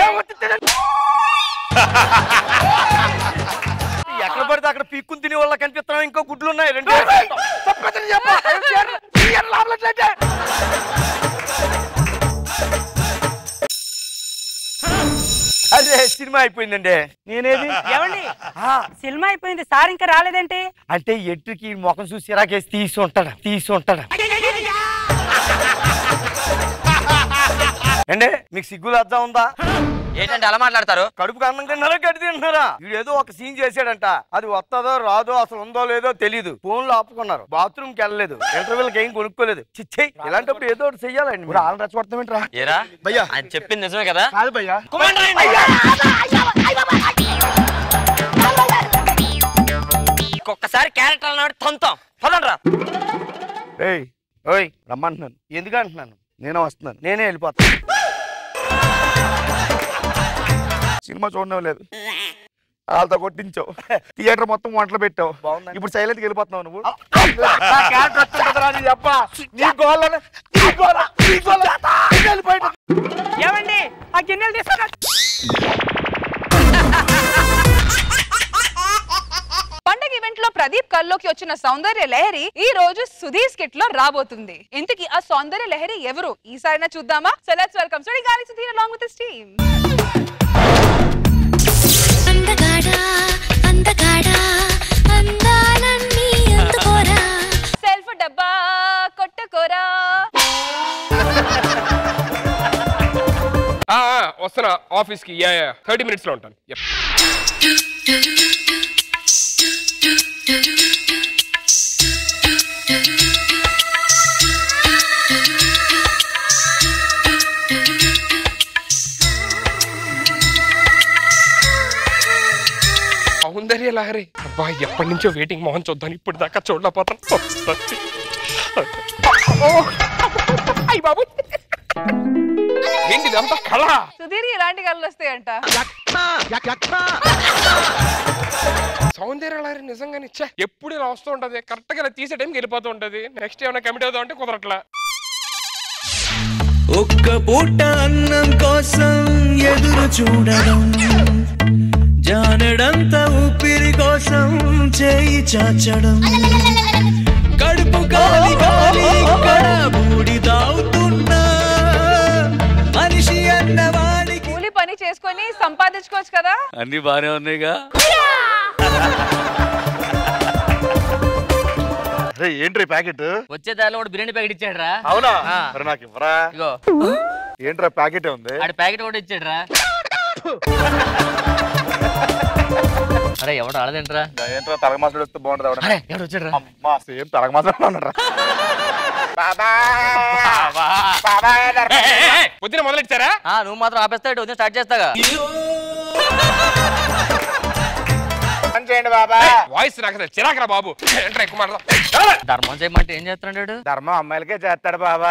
ఎక్కడ పడితే అక్కడ పీక్కుని తినే వాళ్ళ కనిపిస్తున్నావు ఇంకో గుడ్లు ఉన్నాయి రెండు తప్పదని చెప్పు. తీయండి ఆమ్లెట్లు అయితే. అదే సినిమా అయిపోయిందండి నేనేది ఏమండి సినిమా అయిపోయింది సార్ ఇంకా రాలేదేంటి అంటే ఎట్టుకి ముఖం చూసి ఇరాకేసి తీసి ఉంటాడు తీసి ఉంటాడు అంటే మీకు సిగ్గు లజ్జా ఉందా ఏంటంటే అలా మాట్లాడతారు కడుపుకు అన్నం తిన్నారా గడ్డి తింటున్నారా వీడు ఏదో ఒక సీన్ చేశాడంట అది వస్తుందో రాదో అసలు ఉందో లేదో తెలియదు ఫోన్ లో ఆపుకున్నారు బాత్రూమ్ కి వెళ్ళలేదు ఇంటర్వ్యూలకి ఏం కొనుక్కోలేదు చిచ్చే ఇలాంటప్పుడు ఏదో ఒకటి చెయ్యాలండి మీరు ఆళ్ళ రెచ్చగొడతామేంట్రా ఏరా భయ్యా ఆయన చెప్పింది నిజమే కదా కాదు భయ్యా ఇంకొకసారి క్యారెక్టర్ అన్నాడు తంతాం పదండ్రా ఏయ్ ఓయ్ రమ్మంటున్నాను ఎందుకు అంటున్నాను నేనే వస్తున్నాను నేనే వెళ్ళిపోతాను సినిమా చూడడం లేదు వాళ్ళతో కొట్టించావు థియేటర్ మొత్తం వంటలు పెట్టావు ఇప్పుడు సైలెంట్ వెళ్ళిపోతున్నావు నువ్వు నా character వస్తుంటుందిరా నీ అబ్బా. నీ గోళ్ళని, నీ గోళ్ళ, నీ గోళ్ళ. వెళ్ళిపోయింది. ఏమండి ఆ గిన్నెలు తీసుకురా పండగ ఈవెంట్ లో ప్రదీప్ కల్లోకి వచ్చిన సౌందర్య లహరి ఈ రోజు సుధీర్ స్కిట్ లో రాబోతుంది ఇంతకీ ఆ సౌందర్య లహరి ఎవరు ఈసారి చూద్దామా సో లెట్స్ వెల్కమ్ స్టోరీ గాలి Sudheer along with his team అందగాడా అందగాడా అందాలన్నీ అందుకోరా సెల్ఫ్ డబ్బా కొట్టకోరా ఆ, ఆ, వస్తున్నా ఆఫీస్ కి యా యా థర్టీ మినిట్స్ లో ఉంటాను Yep. సౌందర్య లహరి అబ్బా ఎప్పటి నుంచో వెయిటింగ్ మోహన్ చూద్దాం ఇప్పుడు దాకా చూడలేకపోతాను ఓ, అయ్ బాబు ఏంటి ఇదంతా కళ సుధీర్ ఇలాంటి కళ్ళు వస్తాయంట సౌందర్య లహరి నిజంగానే ఇచ్చా ఎప్పుడు ఇలా వస్తూ ఉంటది కరెక్ట్ గా ఇలా తీసే టైంకి వెళ్ళిపోతూ ఉంటది నెక్స్ట్ ఏమైనా కమిట్ అవుతా ఉంటే కుదరట్లా ఒక్క పూట అన్నం కోసం ఎదురు చూడడం జానడంత ఊపిరి కోసం చేయి చాచడం కడుపు కాలి కాలి ఇక్కడ బూడిదావుతున్నా మనిషి అన్నవాడికి కూలి పని చేసుకొని సంపాదించుకోవచ్చు కదా అన్ని బానే ఉన్నాయిగా అరే ఏంట్రీ ప్యాకెట్ వచ్చే దారిలో కూడా బిర్యానీ ప్యాకెట్ ఇచ్చాడు రా అవునా ఆ. మరి నాకు ఇవ్వరా ఇగో ఏంట్రా ప్యాకెట్ ఉంది ఆడి ప్యాకెట్ కూడా ఇచ్చాడు రా అరే ఎవడు ఆడదేంట్రా ఏంట్రా తలగ మాసాడు వస్తే బాగుంటది ఎవడన్నా? అరే ఎవడు వచ్చాడు రా అమ్మా సేమ్ తలగ మాసాడు ఉన్నారా పొద్దున మొదలెట్టారా ఆ, నువ్వు మాత్రం ఆపేస్తాడు ఉదయం స్టార్ట్ చేస్తాగా చేయండి బాబా వాయిస్ నాకు అసలు చిరాకరా బాబు ఏంట్రా ఎక్కువ మాట్లాడతావ్? ధర్మం చేయమంటే ఏం చేస్తున్నాడు ధర్మం అమ్మాయిలకే చేస్తాడు బాబా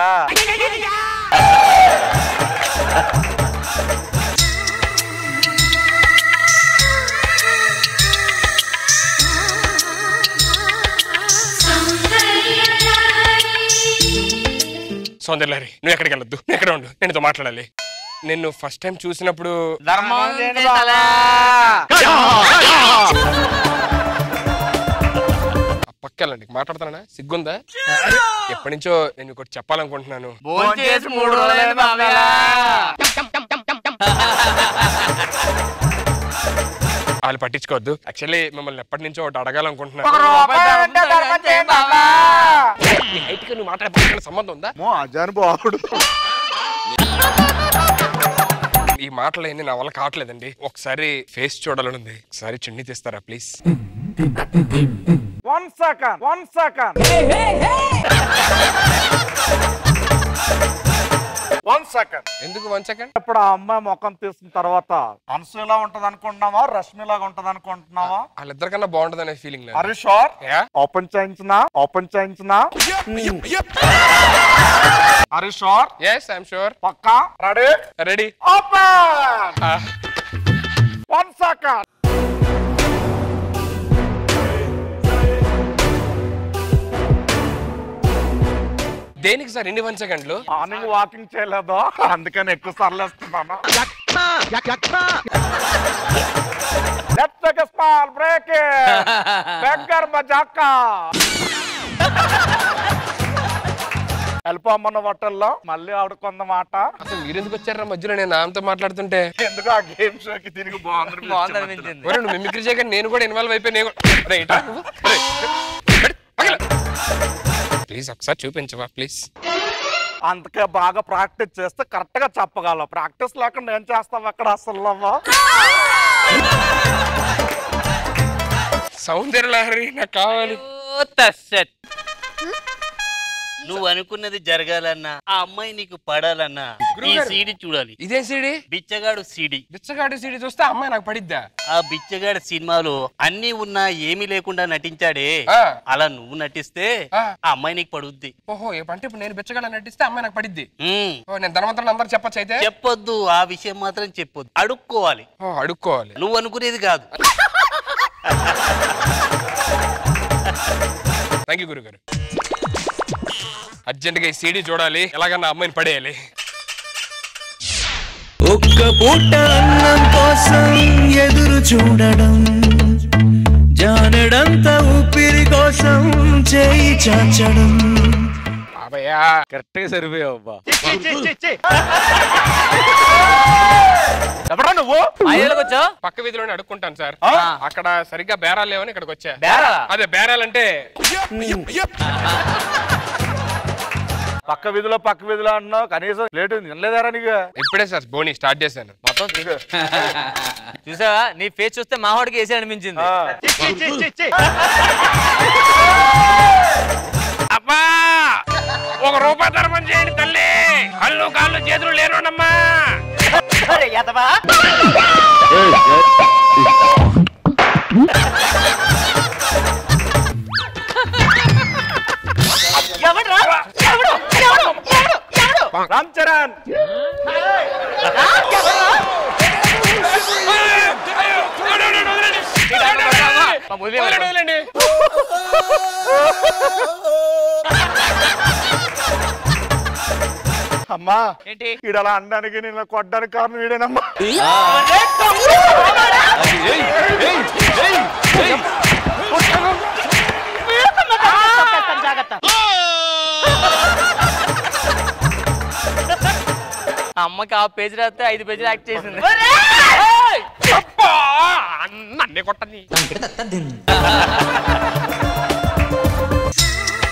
సౌందర్యలహరి నువ్వు ఎక్కడికి వెళ్ళొద్దు నువ్వు ఎక్కడ ఉండు నేను నీతో మాట్లాడాలి నిన్ను ఫస్ట్ టైం చూసినప్పుడు ధర్మం చేయండి బాబా పక్కెళ్ళండి మాట్లాడతానా సిగ్గుందా ఎప్పటి నుంచో నేను ఒకటి చెప్పాలనుకుంటున్నాను భోంచేసి మూడు రోజులైంది మామయ్య. వాళ్ళు పట్టించుకోవద్దు యాక్చువల్లీ మిమ్మల్ని ఎప్పటి నుంచో ఒకటి అడగాలనుకుంటున్నాను నీ height కి నువ్వు మాట్లాడే సంబంధం ఉందా మో అజానుభావుడు ఈ మాటలు ఏంది నా వల్ల కావట్లేదండి ఒకసారి ఫేస్ చూడాలని ఉంది ఒకసారి చున్నీ తీస్తారా please one second one second one second ఎందుకు వన్ సెకండ్ ఇప్పుడు ఆ అమ్మాయి ముఖం తీసిన తర్వాత అనసూయలా ఉంటది అనుకుంటున్నావా రష్మిలాగా ఉంటది అనుకుంటున్నావా వాళ్ళిద్దరికన్నా బాగుంటుంది అనే ఫీలింగ్ అరే షోర్ Yeah. ఓపెన్ చేయించినా ఓపెన్ చేయించినా అరే షోర్ ఎస్ ఐఎమ్ షూర్ పక్కా ready ready open one second దేనికి సార్ ఎన్ని వన్ సెకండ్లు మార్నింగ్ వాకింగ్ చేయలేదా అందుకని ఎక్కువ సార్లు వేస్తున్నాను let's take a small break beggar మజాకా వెళ్ళిపోమ్మన్న హోటల్లో మళ్ళీ ఆవిడ కొంద మాట అసలు మీరు ఎందుకు వచ్చారా మధ్యలో నేను ఆమెతో మాట్లాడుతుంటే ఎందుకు ఆ గేమ్ షోకి దీనికి బాగుంది బాగుంది అనిపించింది ఒరేయ్, నువ్వు మిమిక్రీ చేయక నేను కూడా ఇన్వాల్వ్ అయిపోయి నేను కూడా- రేయ్, ఇట్రా నువ్వు. రేయ్, రేయ్, పక్కన. ప్లీజ్ ఒకసారి చూపించవా ప్లీజ్ అందుకే బాగా ప్రాక్టీస్ చేస్తే కరెక్ట్ గా చెప్పగలవు ప్రాక్టీస్ లేకుండా ఏం చేస్తావు అక్కడ అసలు అవ్వ సౌందర్య లహరి నాకు కావాలి నువ్వు అనుకున్నది జరగాలన్నా ఆ అమ్మాయి నీకు పడాలన్నా ఈ గురువుగారు. సీడీ చూడాలి ఇదే సీడీ బిచ్చగాడు సీడీ బిచ్చగాడి సీడీ చూస్తే ఆ అమ్మాయి నాకు పడిద్దా ఆ బిచ్చగాడు సినిమాలో అన్ని ఉన్నా ఏమీ లేకుండా నటించాడే ఆ. అలా నువ్వు నటిస్తే ఆ. ఆ అమ్మాయి నీకు పడుద్ది ఓహో ఏ అంటే ఇప్పుడు నేను బిచ్చగాడ నటిస్తే అమ్మాయి నాకు పడిద్ది ఉమ్. ఓ నేను ధనవంతులను అందరూ చెప్పొచ్చు అయితే చెప్పొద్దు ఆ విషయం మాత్రం చెప్పొద్దు అడుక్కోవాలి ఓ అడుక్కోవాలి నువ్వు అనుకునేది కాదు థ్యాంక్ యూ గురుగారు అర్జెంట్ గా ఈ సీడీ చూడాలి ఎలాగన్నా అమ్మాయిని పడేయాలి ఒక్క పూట అన్నం కోసం ఎదురు చూడడం జానడంత ఊపిరి కోసం చేయి చాచడం బాబయ్యా కరెక్ట్ గా సరిపోయావు అబ్బా ఎవరా నువ్వు ఐదేళ్ళకి వచ్చావు పక్క వీధిలోనే అడుక్కుంటాను సార్ అక్కడ సరిగ్గా బేరాలు లేవని ఇక్కడికి వచ్చా బేరాలా? అదే బేరాలంటే పక్క వీధిలో పక్క వీధిలో అంటున్నావు కనీసం లేటు వినలేదారా నీకు ఇప్పుడే సార్ బోని స్టార్ట్ చేశాను మొత్తం చూసావా నీ ఫేస్ చూస్తే మావాడికి వేసి అనిపించింది అబ్బా ఒక రూపాయి ధర్మం చేయండి తల్లి కళ్ళు కాళ్ళు చేతులు లేనోడమ్మా రామ్ చరణ్ వదిలేండి, వదిలేండి. అమ్మా ఏంటి ఈడు అలా అనడానికి నేను కొట్టడానికి కారణం వీడేనమ్మా ఆ అమ్మకి ఆ పేజీ రాస్తే ఐదు పేజీలు యాక్ట్ చేసింది అబ్బా! నన్నే కొట్టని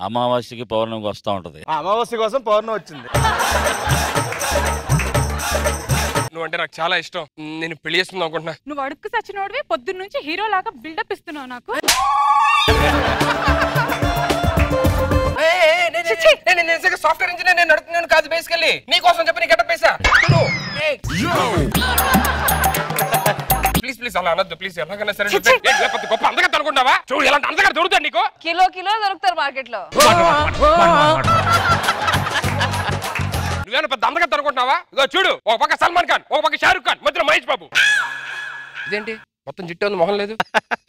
అమావాస్యకి పౌర్ణమికి వస్తూ ఉంటది ఆ అమావాస్య కోసం పౌర్ణమి వచ్చింది నువ్వు అంటే నాకు చాలా ఇష్టం నేను పెళ్లి చేసుకుందాం అనుకుంటున్నా నువ్వు అడుక్కు సచ్చినోడివి పొద్దున్న నుంచి హీరో లాగా బిల్డప్ ఇస్తున్నావు నాకు సాఫ్ట్వేర్ ఇంజనీర్ నేను నడుపుతున్నాను కాదు బేసికల్లీ నీకోసం చెప్పి నీ గెటప్ వేసా ప్లీజ్ ప్లీజ్ అలా అనొద్దు ప్లీజ్ ఎలాగైనా సరే నువ్వు ఏ, లేకపోతే గొప్ప అందగత్త అనుకుంటావా చూడు ఎలాంటి అందగత్త దొరుకుతాడు నీకు కిలో కిలో దొరుకుతారు మార్కెట్ లో నువ్వేనా పెద్ద అందగత్త అనుకుంటున్నావా ఇగో చూడు ఒక పక్క సల్మాన్ ఖాన్ ఒక పక్క షారుఖ్ ఖాన్ మధ్యలో మహేష్ బాబు ఇదేంటి మొత్తం జిట్టు ఉంది మొహం లేదు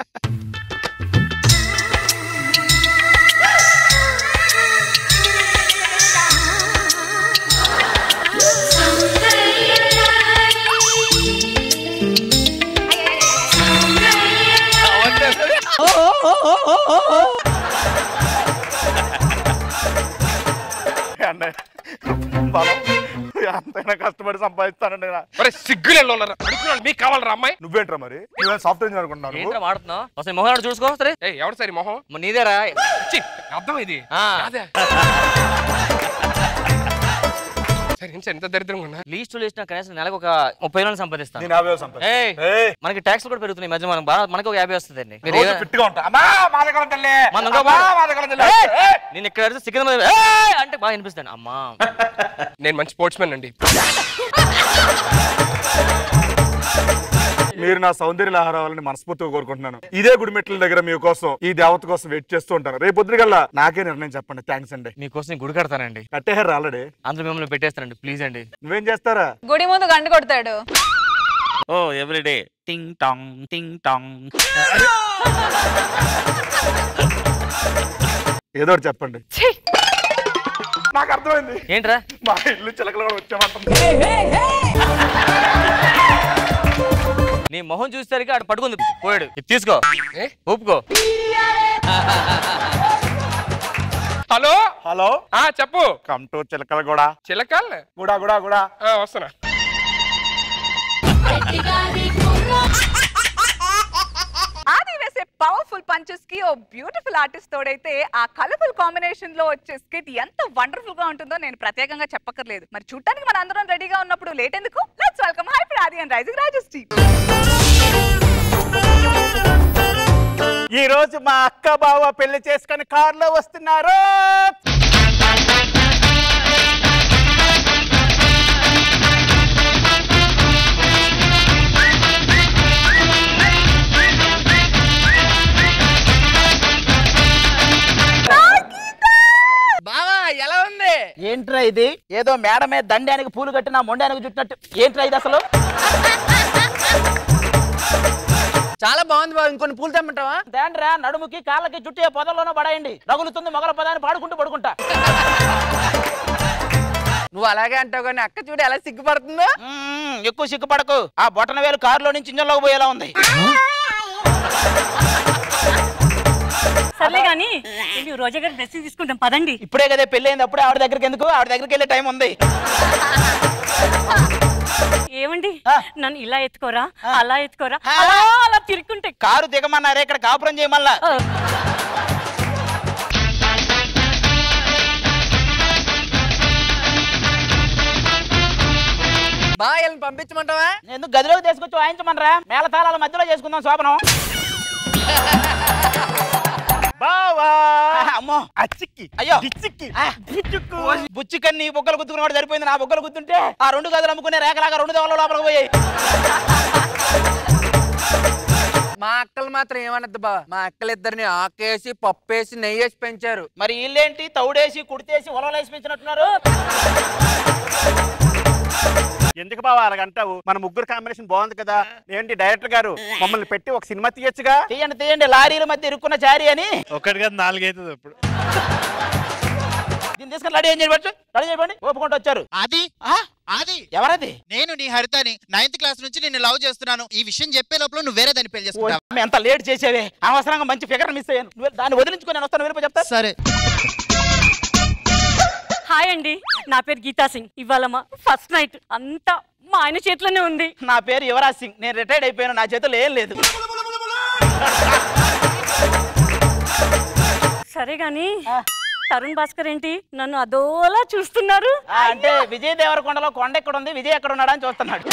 అన్నయ్య బలం ఎంతైనా కష్టపడి సంపాదిస్తానండి నా- మరి సిగ్గులేళ్ళు ఉన్నారా అడుగుతున్నాడు మీకు కావాలరా అమ్మాయి నువ్వేంట్రా మరి నువ్వే సాఫ్ట్వేర్ ఇంజనీర్ అనుకుంటున్నాను ఏంట్రా మాడుతున్నావు అసలు మొహం చూసుకో సరే ఏయ్ ఎవరు సరే మొహం నీదేరా ఛీ, అర్థం ఇది ఆ. అదే సరే ఏం సార్ ఇంత దరిద్రంగా ఉన్నా లీస్ట్ లీస్ట్ కనీసం నెలకు ఒక ముప్పై వేలు సంపాదిస్తాను నేను యాభై వేలు సంపాదిస్తాను. ఏయ్, ఏయ్. మనకి ట్యాక్స్ కూడా పెరుగుతున్నాయి ఈ మధ్య మనం బాగా మనకి ఒక యాభై వస్తుందండి మీరు రోజు ఏ- fit గా ఉంటా అమ్మా మా దగ్గర తల్లి మన ఇంకో అమ్మా, మాట. మా దగ్గర తల్లి. ఏయ్! ఏయ్! నేను ఇక్కడ అరిస్తే సికింద్రాబాద్ ఏయ్! అంటే బాగా వినిపిస్తాను అమ్మా నేను మంచి స్పోర్ట్స్ మ్యాన్ అండి మీరు నా సౌందర్య లహరావాలని మనస్ఫూర్తిగా కోరుకుంటున్నాను ఇదే గుడిమెట్ల దగ్గర మీకోసం ఈ దేవత కోసం వెయిట్ చేస్తూ ఉంటాను రేపు పొద్దుగల్లా నాకే నిర్ణయం చెప్పండి థ్యాంక్స్ అండి మీకోసం నేను గుడి కడతానండి కట్టేహారు ఆల్రెడీ అందులో మిమ్మల్ని పెట్టేస్తానండి ప్లీజ్ అండి నువ్వేం చేస్తారా గుడి ముందు గంట కొడతాడు ఓ ఎవ్రీడే టింగ్ టాంగ్ టింగ్ టాంగ్ ఏదో ఒకటి చెప్పండి నాకు అర్థమైంది ఏంట్రా మా ఇల్లు చిలకలు కూడా వచ్చామంటుంది నీ మొహం చూసేసరికి ఆడు పట్టుకుంది పోయాడు ఇది తీసుకో ఊపుకో హలో హలో ఆ చెప్పు కమ్ టు చిలకల కూడా చిలకల్ గుడా గుడా గుడా ఆ, వస్తున్నా ఆది వేసే పవర్ఫుల్ పంచెస్ కి ఓ బ్యూటిఫుల్ ఆర్టిస్ట్ తోడైతే ఆ కలర్ఫుల్ కాంబినేషన్ లో వచ్చే స్కిట్ ఎంత వండర్ఫుల్ గా ఉంటుందో నేను ప్రత్యేకంగా చెప్పక్కర్లేదు మరి చూడటానికి మన అందరం రెడీగా ఉన్నప్పుడు లేట్ ఎందుకు let's welcome hyper Aadi and rising Rajasri ఈ రోజు మా అక్క బావ పెళ్లి చేసుకుని కారులో వస్తున్నారు బావా ఎలా ఉంది ఏంట్రా ఇది ఏదో మేడ మీద దండానికి పూలు కట్టిన మొండానికి చుట్టినట్టు ఏంట్రా ఇది అసలు చాలా బాగుంది బావ ఇంకొన్ని పూలు తెమ్మంటావా తేండ్రా నడుముకి కాళ్ళకి చుట్టే పొదల్లోనూ పడేయండి రగులుతుంది మొగల పదాన్ని పాడుకుంటూ పడుకుంటా నువ్వు అలాగే అంటావు కానీ అక్క చూడు ఎలా సిగ్గుపడుతుందో మ్మ్, ఎక్కువ సిగ్గుపడకు ఆ బొటన వేలు కారులో నుంచి ఇంజన్లోకి పోయేలా ఉంది సర్లే గాని వెళ్ళి రోజా గారి డ్రెస్సింగ్ తీసుకుంటాం పదండి ఇప్పుడే కదా పెళ్ళైంది అప్పుడే ఆవిడ దగ్గరికి ఎందుకు ఆవిడ దగ్గరికి వెళ్ళే టైం ఉంది ఏమండి నన్ను ఇలా ఎత్తుకోరా అలా ఎత్తుకోరా అలా అలా తిరుక్కుంటే కారు దిగమన్నారే ఇక్కడ కాపురం చేయమల్లా బాగా వీళ్ళని పంపించమంటావా ఎందుకు గదిలోకి తీసుకొచ్చి వాయించమనరా మేళతాళాల మధ్యలో చేసుకుందాం శోభనం బావా అమ్మో అచ్చిక్కి అయ్యో డిచ్చిక్కి బుచ్చికన్ని బుగ్గలు గుద్దుకున్నాడు సరిపోయింది నా బుగ్గలు గుద్దుంటే ఆ రెండు గదులు అమ్ముకునే రేఖలాగా రెండు దవల లోపలికి పోయాయి మా అక్కలు మాత్రం ఏమనద్దు బా మా అక్కలిద్దరిని ఆకేసి పప్పేసి నెయ్యేసి పెంచారు మరి వీళ్ళేంటి తౌడేసి కుడితేసి ఉలవలేసి పెంచినట్టున్నారు ఎందుకు బావా అలాగంటావు మన ముగ్గురు కాంబినేషన్ బాగుంది కదా ఏంటి డైరెక్టర్ గారు మమ్మల్ని పెట్టి ఒక సినిమా తీయొచ్చుగా తీయండి తీయండి లారీల మధ్య ఇరుక్కున్న చారి అని ఒకటి కదా నాలుగైతుంది ఇప్పుడు దీన్ని తీసుకొని రెడీ ఏం చేయబట్టు రెడీ చేయబడి ఒప్పుకుంటూ వచ్చారు అది అది ఎవరది నేను నీ హరితని నైన్త్ క్లాస్ నుంచి నిన్ను లవ్ చేస్తున్నాను ఈ విషయం చెప్పే లోపల నువ్వు వేరే దాన్ని పెళ్లి చేసుకుంటావు ఆమె ఎంత లేట్ చేసేవే అనవసరంగా మంచి ఫిగర్ మిస్ అయ్యాను నువ్వు దాన్ని వదిలించుకొని నేను వస్తాను వెళ్ళిపో చెప్తా సరే హాయ్ అండి నా పేరు గీతా సింగ్ ఇవాళ మా ఫస్ట్ నైట్ అంతా మా ఆయన చేతిలోనే ఉంది నా పేరు యువరాజ్ సింగ్ నేను రిటైర్డ్ అయిపోయాను నా చేతిలో ఏం లేదు సరే గాని తరుణ్ భాస్కర్ ఏంటి నన్ను అదోలా చూస్తున్నారు అంటే విజయ్ దేవరకొండలో కొండ ఎక్కడ ఉంది విజయ్ ఎక్కడ ఉన్నాడా అని చూస్తున్నాడు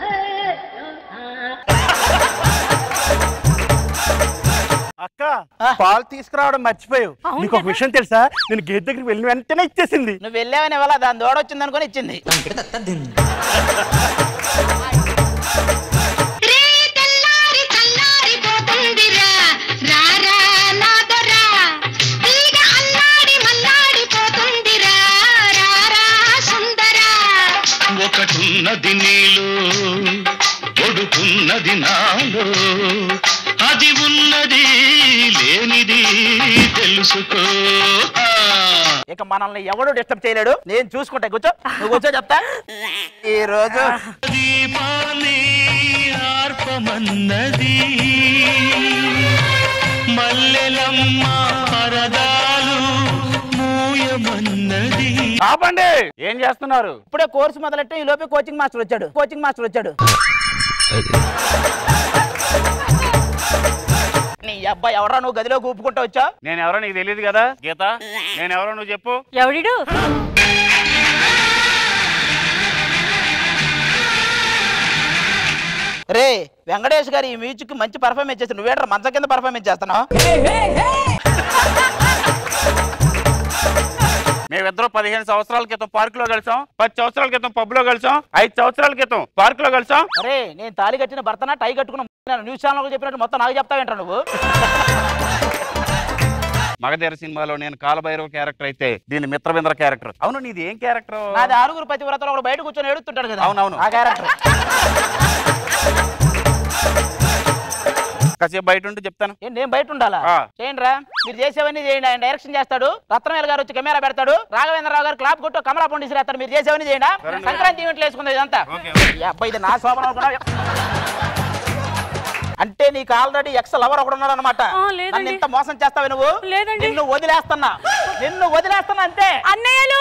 అక్క పాలు తీసుకురావడం మర్చిపోయావు నీకు ఒక విషయం తెలుసా నేను గేట్ దగ్గరికి వెళ్ళిన వెంటనే ఇచ్చేసింది నువ్వు వెళ్ళావని ఇవ్వాల దాని దోడ వచ్చింది అనుకుని ఇచ్చింది పోతుందిరా రారా నాదరా తీగ అల్లాడి మల్లాడి పోతుందిరా రారా సుందరా ఒకటున్నది నీలో ఒడుకున్నది నాలో అది ఉన్నది లేనిది తెలుసుకో ఇక మనల్ని ఎవడు డిస్టర్బ్ చేయలేడు నేను చూసుకుంటా కూర్చో నువ్వు కూర్చో చెప్తా ఈ రోజు దీపాన్ని ఆర్పమన్నది మల్లెలమ్మ పరదాలు మూయమన్నది ఆపండి ఏం చేస్తున్నారు ఇప్పుడే కోర్సు మొదలెట్టి ఈ లోపే కోచింగ్ మాస్టర్ వచ్చాడు కోచింగ్ మాస్టర్ వచ్చాడు నీ అబ్బాయి ఎవరా నువ్వు గదిలో కూపుకుంటూ వచ్చా నేను ఎవరో నీకు తెలియదు కదా గీత నేను ఎవరో నువ్వు చెప్పు ఎవడిడు రే వెంకటేష్ గారు ఈ మ్యూజిక్ కి మంచి పర్ఫార్మెన్స్ చేసి నువ్వేట్రా మంచం కింద పర్ఫార్మెన్స్ చేస్తున్నావు మేమిద్దరం పదిహేను సంవత్సరాల క్రితం పార్క్ లో కలిసాం పది సంవత్సరాల క్రితం పబ్ లో కలిసాం ఐదు సంవత్సరాల క్రితం పార్క్ లో కలిసాం అరే నేను తాళి కట్టిన భర్తనా టై కట్టుకున్న నేను న్యూస్ ఛానల్ చెప్పినట్టు మొత్తం నాకు చెప్తావేంట్రా నువ్వు మగధీర సినిమాలో నేను కాలభైరవ క్యారెక్టర్ అయితే దీని మిత్రబింద్ర క్యారెక్టర్ అవును నీది ఏం క్యారెక్టర్ నాది ఆరుగురు పతివ్రతలు ఒకడు బయట కూర్చొని ఏడుతుంటాడు కదా అవునవును. ఆ క్యారెక్టర్ కాసేపు బయట ఉంటే చెప్తాను ఏంటి నేను బయట ఉండాలా ఆ. చేయండి రా మీరు చేసేవన్నీ చేయండి ఆయన డైరెక్షన్ చేస్తాడు రత్నవేల్ గారు వచ్చి కెమెరా పెడతాడు రాఘవేంద్రరావు గారు క్లాప్ కొట్టు కమలా పండు ఇసిరేస్తాడు మీరు చేసేవన్నీ చేయండి సరేనండి. సంక్రాంతి ఈవెంట్లు వేసుకుంది ఇదంతా ఈ అబ్బాయి ఇది నా శోభనం అనుకున్నా అంటే నీకు ఆల్రెడీ ఎక్స్ లవర్ ఒకడు ఉన్నాడు అనమాట నన్ను ఇంత మోసం చేస్తావు నువ్వు లేదండి నిన్ను వదిలేస్తున్నా నిన్ను వదిలేస్తున్నా అంతే అన్నయ్యలు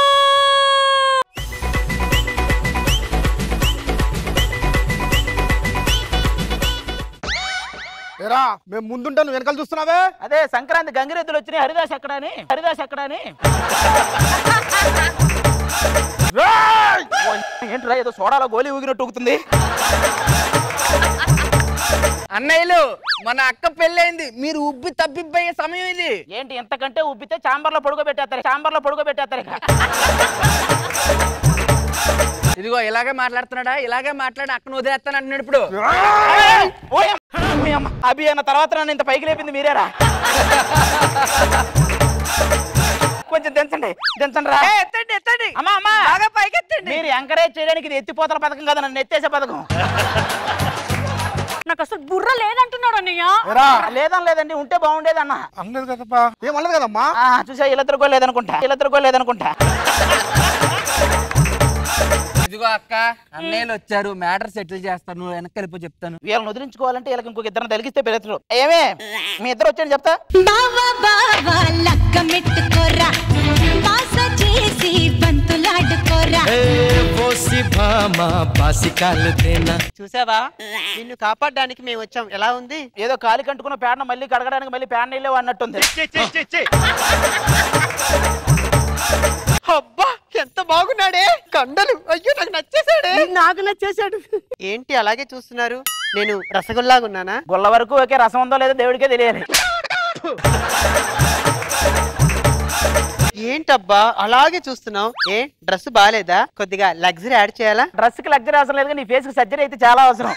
ఏరా మేము ముందుంటా నువ్వు వెనకాల చూస్తున్నావే అదే సంక్రాంతి గంగిరెద్దులు వచ్చినాయి హరిదాస్ ఎక్కడని హరిదాస్ ఎక్కడని ఏంట్రా ఏదో సోడాలో గోలీ ఊగినట్టు ఊగుతుంది అన్నయ్యలు మన అక్క పెళ్ళైంది మీరు ఉబ్బి తబ్బిబ్బయ్యే సమయం ఇది ఏంటి ఎంతకంటే ఉబ్బితే చాంబర్ లో పడుకోబెట్టేస్తారు చాంబర్ లో పడుకోబెట్టేస్తారు ఇక ఇదిగో ఇలాగే మాట్లాడుతున్నాడా ఇలాగే మాట్లాడి అక్కను వదిలేస్తాను అంటున్నాడు ఇప్పుడు ఓయ్ మీ అమ్మ, అభి అన్న తర్వాత నన్ను ఇంత పైకి లేపింది మీరేరా కొంచెం దించండి దించండి రా ఎత్తండి ఎత్తండి అమ్మా అమ్మా బాగా పైకి ఎత్తండి మీరు ఎంకరేజ్ చేయడానికి ఇది ఎత్తిపోతల పథకం కదా నన్ను ఎత్తేసే పథకం నాకు అసలు బుర్ర లేదంటున్నాడు అన్నయ్య లేదని లేదండి ఉంటే బాగుండేది అన్న అనలేదు కదప్పా ఏం అనలేదు కదమ్మా ఆ, చూసా ఇలా తిరగలేదనుకుంటా ఇలా తిరగలేదనుకుంటా ఇదిగో అక్క అన్నయ్యలు వచ్చారు మ్యాటర్ సెటిల్ చేస్తాను నువ్వు వెనక్కి వెళ్ళిపో చెప్తాను వీళ్ళని వదిలించుకోవాలంటే వీళ్ళకి ఇంకొక ఇద్దరిని తలిగిస్తే పెరుగుతారు ఏమే మీ ఇద్దరు వచ్చాను చెప్తా బావా బావా లక్క మెట్టుకోరా పాస చేసి బంతులాడుకోరా చూసావా నిన్ను కాపాడడానికి మేము వచ్చాం ఎలా ఉంది ఏదో కాలి కంటుకున్న పేడను మళ్ళీ కడగడానికి మళ్ళీ పేడ నీళ్ళే అన్నట్టుంది అబ్బా ఎంత బాగున్నాడే కండలు అయ్యో నాకు నచ్చేసాడే నాకు నచ్చేసాడు ఏంటి అలాగే చూస్తున్నారు నేను రసగుల్లాగా ఉన్నానా గుల్ల వరకు ఒకే రసం ఉందో లేదో దేవుడికే తెలియాలి ఏంటబ్బా అలాగే చూస్తున్నావు ఏ డ్రెస్ బాగాలేదా కొద్దిగా లగ్జరీ యాడ్ చేయాలా డ్రెస్ కి లగ్జరీ అవసరం లేదు నీ ఫేస్ కి సర్జరీ అయితే చాలా అవసరం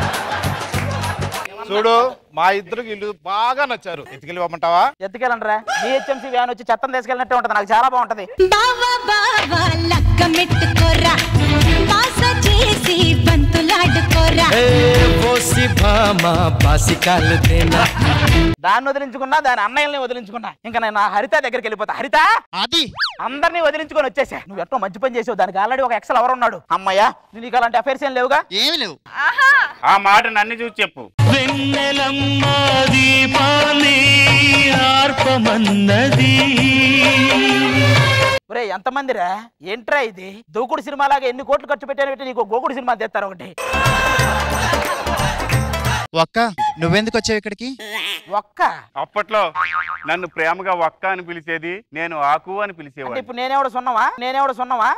చూడు మా ఇద్దరికి ఇల్లు బాగా నచ్చారు ఎత్తుకెళ్ళి ఇవ్వమంటావా ఎత్తుకెళ్ళండి బిహెచ్ఎంసీ వ్యాన్ వచ్చి చెత్తం తీసుకెళ్ళినట్టే ఉంటుంది నాకు చాలా బాగుంటది బావా బావా లక్క మెట్టుకోరా పాస చేసి బంతులాడుకోరా దాన్ని వదిలించుకున్నా దాని అన్నయ్యల్ని వదిలించుకున్నా ఇంకా నేను నా హరిత దగ్గరికి వెళ్ళిపోతా హరిత అది అందరినీ వదిలించుకొని వచ్చేసా నువ్వు ఎట్టో మంచి పని చేసావు దానికి ఆల్రెడీ ఒక ఎక్సల్ ఎవరు ఉన్నాడు అమ్మయ్యా నీకు అలాంటి అఫైర్స్ ఏం లేవుగా ఏమి లేవు ఆ మాట నన్ను చూసి చెప్పు వెన్నెలమ్మ దీపాన్ని ఆర్పమన్నది ఒరే ఎంతమందిరా ఏంట్రా ఇది దూకుడు సినిమా లాగా ఎన్ని కోట్లు ఖర్చు పెట్టాను పెట్టి నీకు గోకుడు సినిమా తెస్తారు ఒకటి ఒక్క నువ్వెందుకు వచ్చావు ఇక్కడికి ఒక్క అప్పట్లో నన్ను ప్రేమగా ఒక్క అని పిలిచేది నేను ఆకు అని అంటే పిలిచేవాడిని ఇప్పుడు నేనేవాడు సున్నవా నేనేవాడు సున్నవా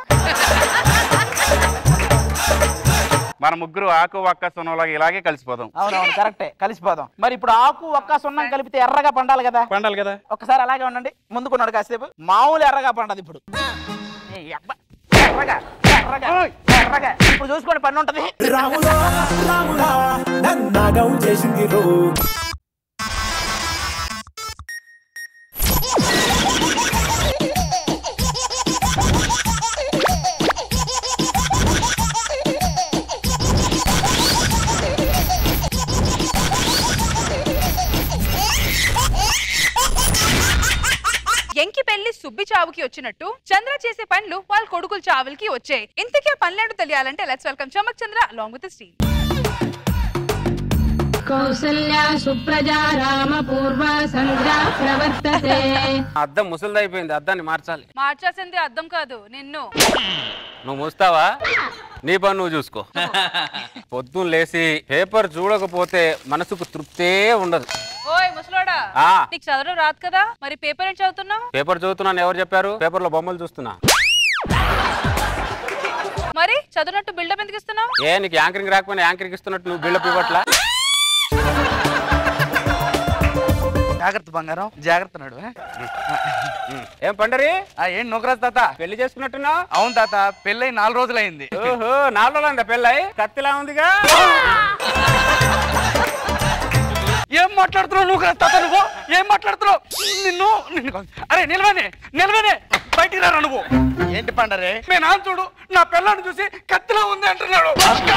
మన ముగ్గురు ఆకు ఒక్క సున్నలాగా ఇలాగే కలిసిపోదాం అవునవును కరెక్టే కలిసిపోదాం మరి ఇప్పుడు ఆకు ఒక్క సున్నం కలిపితే ఎర్రగా పండాలి కదా పండాలి కదా ఒకసారి అలాగే ఉండండి ముందుకున్నాడు కాసేపు మామూలు ఎర్రగా పండదు ఇప్పుడు ఏ అబ్బా, ఎర్రగా ఎర్రగా ఎర్రగా ఇప్పుడు చూసుకోండి పని ఉంటది రాములా రాములా నన్నాగం చేసింది రో ఎంకి పెళ్లి సుబ్బి చావుకి వచ్చినట్టు చంద్ర చేసే పనులు వాళ్ళ కొడుకుల చావులకి వచ్చాయి ఇంతకీ ఆ పనులేంటో తెలియాలంటే let's welcome చమక్ Chandra along with శ్రీ కౌసల్యా సుప్రజా రామ పూర్వ సంధ్యా ప్రవర్తతే అద్దం ముసలిదైపోయింది అద్దాన్ని మార్చాలి మార్చాల్సింది అర్థం కాదు నిన్ను నువ్వు మూస్తావా నీ పని నువ్వు చూసుకో పొద్దున్న లేచి పేపర్ చూడకపోతే మనసుకు తృప్తే ఉండదు ఓయ్ ముసలోడా ఆ. నీకు చదవడం రాదు కదా మరి పేపర్ ఏం చదువుతున్నావు పేపర్ చదువుతున్నాను ఎవరు చెప్పారు పేపర్లో బొమ్మలు చూస్తున్నా మరి చదివినట్టు బిల్డప్ ఎందుకు ఇస్తున్నావు ఏ నీకు యాంకరింగ్ రాకపోయినా యాంకరింగ్ ఇస్తున్నట్టు నువ్వు బిల్డప్ ఇవ్వట్లా జాగ్రత్త బంగారం జాగ్రత్త నడు ఏం పండరి ఏం నూకరాజ్ తాత పెళ్లి చేసుకున్నట్టున్నావు అవును తాత పెళ్ళై నాలుగు రోజులైంది ఓహో నాలుగు రోజులు పెళ్ళై కత్తిలా ఉందిగా ఏం మాట్లాడుతున్నావు నూకరాజ్ తాత నువ్వు ఏం మాట్లాడుతున్నావు నిన్ను నిన్ను కాదు. అరే నిలవనే నిలవనే బయటికి రారా నువ్వు ఏంటి పండరే మీ నాన్న చూడు నా పిల్లని చూసి కత్తిలా ఉంది అంటున్నాడు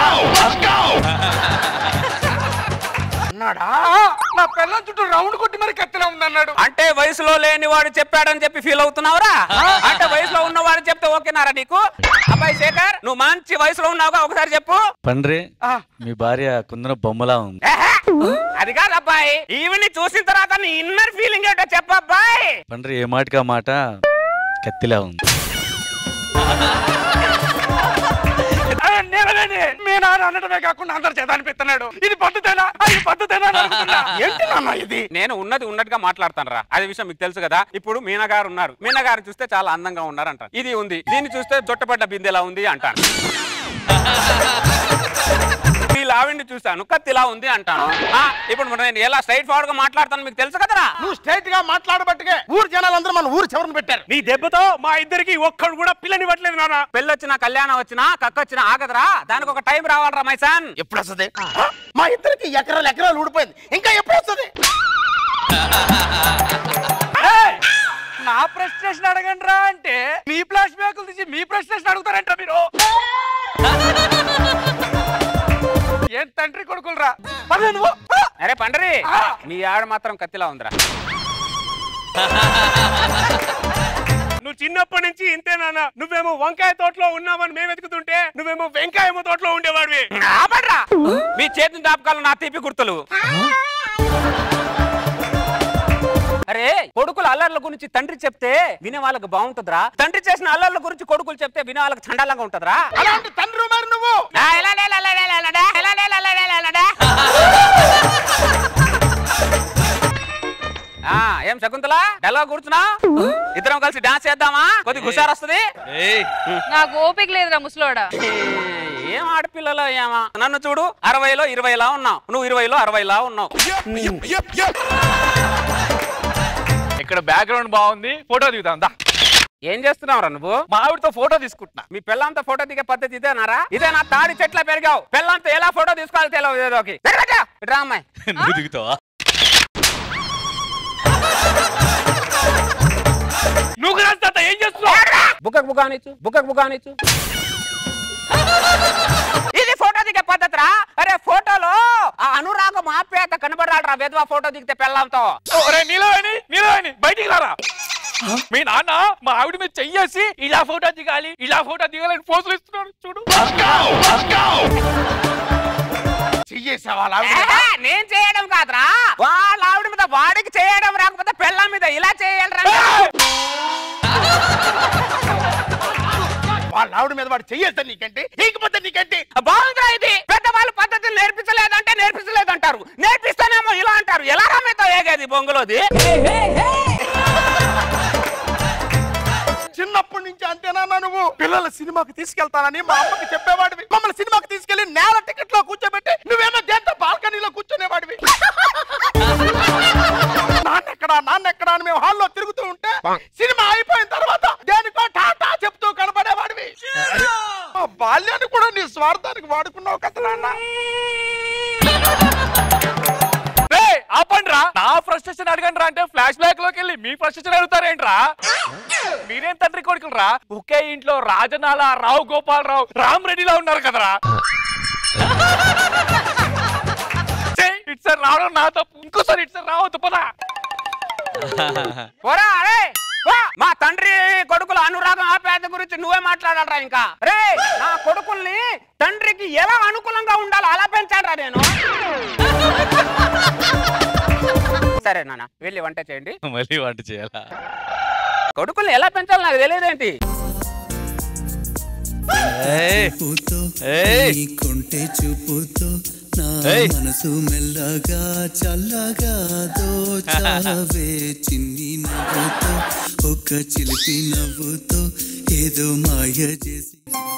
అన్నాడా నా పిల్లని చుట్టూ రౌండ్ కొట్టి మరి కత్తిలా ఉంది అన్నాడు అంటే వయసులో లేని వాడు చెప్పాడని చెప్పి ఫీల్ అవుతున్నావురా అంటే వయసులో ఉన్నవాడు చెప్తే ఓకేనారా నీకు అబ్బాయి శేఖర్ నువ్వు మంచి వయసులో ఉన్నావుగా ఒకసారి చెప్పు పండ్రి మీ భార్య కుందన బొమ్మలా ఉంది అది కాదు అబ్బాయి ఈవిని చూసిన తర్వాత నీ ఇన్నర్ ఫీలింగ్ ఏంటో చెప్పబ్బాయి పండ్రి ఏ మాటకి ఆ మాట కత్తిలా ఉంది అరే నిలవనే మీ నాన్న అనడమే కాకుండా అందరు చేత అనిపిస్తున్నాడు ఇది పద్ధతేనా అది పద్ధతేనా అని అడుగుతున్నా. ఏంటి నాన్న ఇది నేను ఉన్నది ఉన్నట్టుగా మాట్లాడతాను రా అదే విషయం మీకు తెలుసు కదా ఇప్పుడు మీనా గారు ఉన్నారు మీనా గారు చూస్తే చాలా అందంగా ఉన్నారు అంటారు ఇది ఉంది దీన్ని చూస్తే జొట్టపడ్డ బిందెలా ఉంది అంటాను ఈ లావిండి చూస్తాను కత్తిలా ఉంది అంటాను ఆ, ఇప్పుడు మరి నేను ఎలా స్ట్రైట్ ఫార్వర్డ్ గా మాట్లాడతాను మీకు తెలుసు కదరా నువ్వు స్ట్రైట్ గా మాట్లాడబట్టుకే ఊరు జనాలందరూ మన ఊరు చివరన పెట్టారు నీ దెబ్బతో మా ఇద్దరికి ఒక్కడు కూడా పిల్లనివ్వట్లేదు నాన్న పెళ్ళొచ్చినా కళ్యాణం వచ్చినా కక్కొచ్చినా ఆగదురా దానికి ఒక టైం రావాలరా మైసాన్ ఎప్పుడు వస్తుంది మా ఇద్దరికి ఎకరాలు ఎకరాలు ఊడిపోయింది ఇంకా ఎప్పుడు వస్తుంది ఏయ్! నా ప్రశ్న అడగండి రా అంటే మీ ఫ్లాష్ బ్యాకులు తీసి మీ ప్రశ్న అడుగుతారంట మీరు ఏం తండ్రి కొడుకులు రా పర్లే నువ్వు అరే పండరి మీ ఆడ మాత్రం కత్తిలా ఉందిరా నువ్వు చిన్నప్పటి నుంచి ఇంతే నాన్న నువ్వేమో వంకాయ తోటలో ఉన్నావని మేము వెతుకుతుంటే నువ్వేమో వెంకాయమ్మ తోటలో ఉండేవాడివి ఆపండ్రా. మీ చేతి జ్ఞాపకాలు నా తీపి గుర్తులు అరే కొడుకుల అల్లర్ల గురించి తండ్రి చెప్తే వినే వాళ్ళకి బాగుంటుందిరా తండ్రి చేసిన అల్లర్ల గురించి కొడుకులు చెప్తే వినే వాళ్ళకి చండాలంగా ఉంటుందిరా అలాంటి తండ్రి మరి నువ్వు ఆ, ఎలానే, ఎలానే, ఎలానే, ఎలానే, ఎలానే, ఎలానే. ఆ, ఏం శకుంతల డల్గా కూర్చున్నా ఇద్దరం కలిసి డాన్స్ చేద్దామా కొద్ది హుషారు వస్తుంది నాకు ఓపిక లేదురా ముసలోడా ఏం ఆడపిల్లలో ఏమా నన్ను చూడు అరవైలో ఇరవైలా ఉన్నావు నువ్వు ఇరవైలో అరవైలా ఉన్నావు ఇక్కడ బ్యాక్గ్రౌండ్ బాగుంది ఫోటో దిగుదాం దా ఏం చేస్తున్నావురా నువ్వు మా ఆవిడతో ఫోటో తీసుకుంటున్నా మీ పిల్లంతా ఫోటో దిగే పద్ధతి ఇదేనారా ఇదే నా తాడి చెట్ల పెరిగావు పిల్లంతా ఎలా ఫోటో తీసుకోవాలి తెలియదు ఏదోకి రా అమ్మాయి నువ్వు దిగుతావా నువ్వు రాస్తా ఏం చేస్తున్నావు బుక్కకు బుకానిచ్చు బుక్కకు బుకానిచ్చు ఇది ఫోటో దిగే పద్ధతిరా అరే ఫోటోలో ఆ అనురాగం ఆప్యాయత కనబడాలరా వెధవా ఫోటో దిగితే పెళ్ళంతో ఒరే నిలవని నిలవని బయటికి రారా మీ నాన్న మా ఆవిడ మీద చెయ్యేసి ఇలా ఫోటో దిగాలి ఇలా ఫోటో దిగాలని పోజులు ఇస్తున్నాడు చూడు చెయ్యేసావా ఏహే, నేను చేయడం కాదురా వాళ్ళ ఆవిడ మీద వాడికి చేయడం రాకపోతే పెళ్ళం మీద ఇలా చేయాలి వాళ్ళ ఆవిడ మీద వాడు చెయ్యేస్తా నీకంటే ఈకపోతే నీకంటే బాగుందిరా ఇది పెద్దవాళ్ళు పద్ధతులు నేర్పించలేదంటే నేర్పించలేదంటారు నేర్పిస్తేనేమో అది చిన్నప్పటి నుంచి అంతేనా నువ్వు పిల్లల సినిమాకి తీసుకెళ్తానని మా అమ్మకి చెప్పేవాడివి మమ్మల్ని సినిమాకి తీసుకెళ్లి నేల టికెట్ లో కూర్చోబెట్టి నువ్వేమో దేంతో బాల్కనీలో కూర్చునేవాడివి నాన్నెక్కడా నాన్నెక్కడా అని మేము హాల్లో తిరుగుతూ ఉంటే సినిమా అయిపోయిన తర్వాత దేనికో టాటా చెప్తూ కనబడేవాడివి మా బాల్యాన్ని కూడా నీ స్వార్థానికి వాడుకున్నావు కదా నాన్న ఆపండి రా నా ఫ్రస్ట్రేషన్ అడగండి రా అంటే ఫ్లాష్ బ్యాక్ లోకి వెళ్ళి మీ ఫ్రస్ట్రేషన్ అడుగుతారేంట్రా మీరేం తండ్రి కొడుకులు రా ఒకే ఇంట్లో రాజనాల రావు గోపాలరావు రామ్ రెడ్డిలా ఉన్నారు కదరా ఇట్స్ రావడం నా తప్పు ఇంకోసారి ఇట్స్ రావద్దు పదా పోరా అరే వా! మా తండ్రి కొడుకుల అనురాగం ఆప్యాయత గురించి నువ్వే మాట్లాడాలరా ఇంకా రే నా కొడుకుల్ని తండ్రికి ఎలా అనుకూలంగా ఉండాలో అలా పెంచాడరా నేను సరే నాన్న వెళ్ళి వంట చేయండి మళ్ళీ వంట చేయాలా కొడుకుల్ని ఎలా పెంచాలో నాకు తెలియదేంటి ఏయ్. ఏయ్. కొంటే చూపుతో నా ఏయ్. మనసు మెల్లగా చల్లగా దోచావే చిన్ని నవ్వుతో ఒక చిలిపి నవ్వుతో ఏదో మాయ చేసి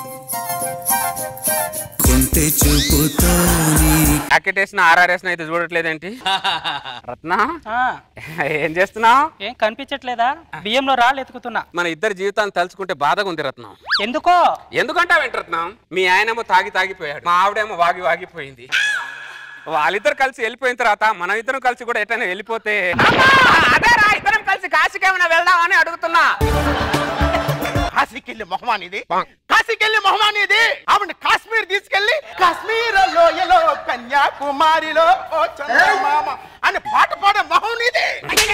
కొంటే చూపుతో నీ ప్యాకెట్ వేసిన ఆర్ఆర్ వేసిన అయితే చూడట్లేదేంటి రత్న ఏం చేస్తున్నావు ఏం కనిపించట్లేదా బియ్యంలో రాళ్ళు ఎతుకుతున్నా మన ఇద్దరి జీవితాన్ని తలుచుకుంటే బాధగా ఉంది రత్నం ఎందుకో ఎందుకంటే వెంట రత్నం మీ ఆయనేమో తాగి తాగిపోయాడు మా ఆవిడేమో వాగి వాగిపోయింది వాళ్ళిద్దరు కలిసి వెళ్ళిపోయిన తర్వాత మనం ఇద్దరం కలిసి కూడా ఎటైనా వెళ్ళిపోతే అదేరా ఇద్దరం కలిసి కాశీకి ఏమైనా వెళ్దామని అడుగుతున్నా కాశీకెళ్ళి మొహమానిది కాశీకెళ్ళి మొహమానిది ఆవిడ కాశ్మీర్ తీసుకెళ్లి కాశ్మీర్ లోయలో కన్యాకుమారిలో ఓ చంద్రమామ అని పాట పాడే మొహం నీది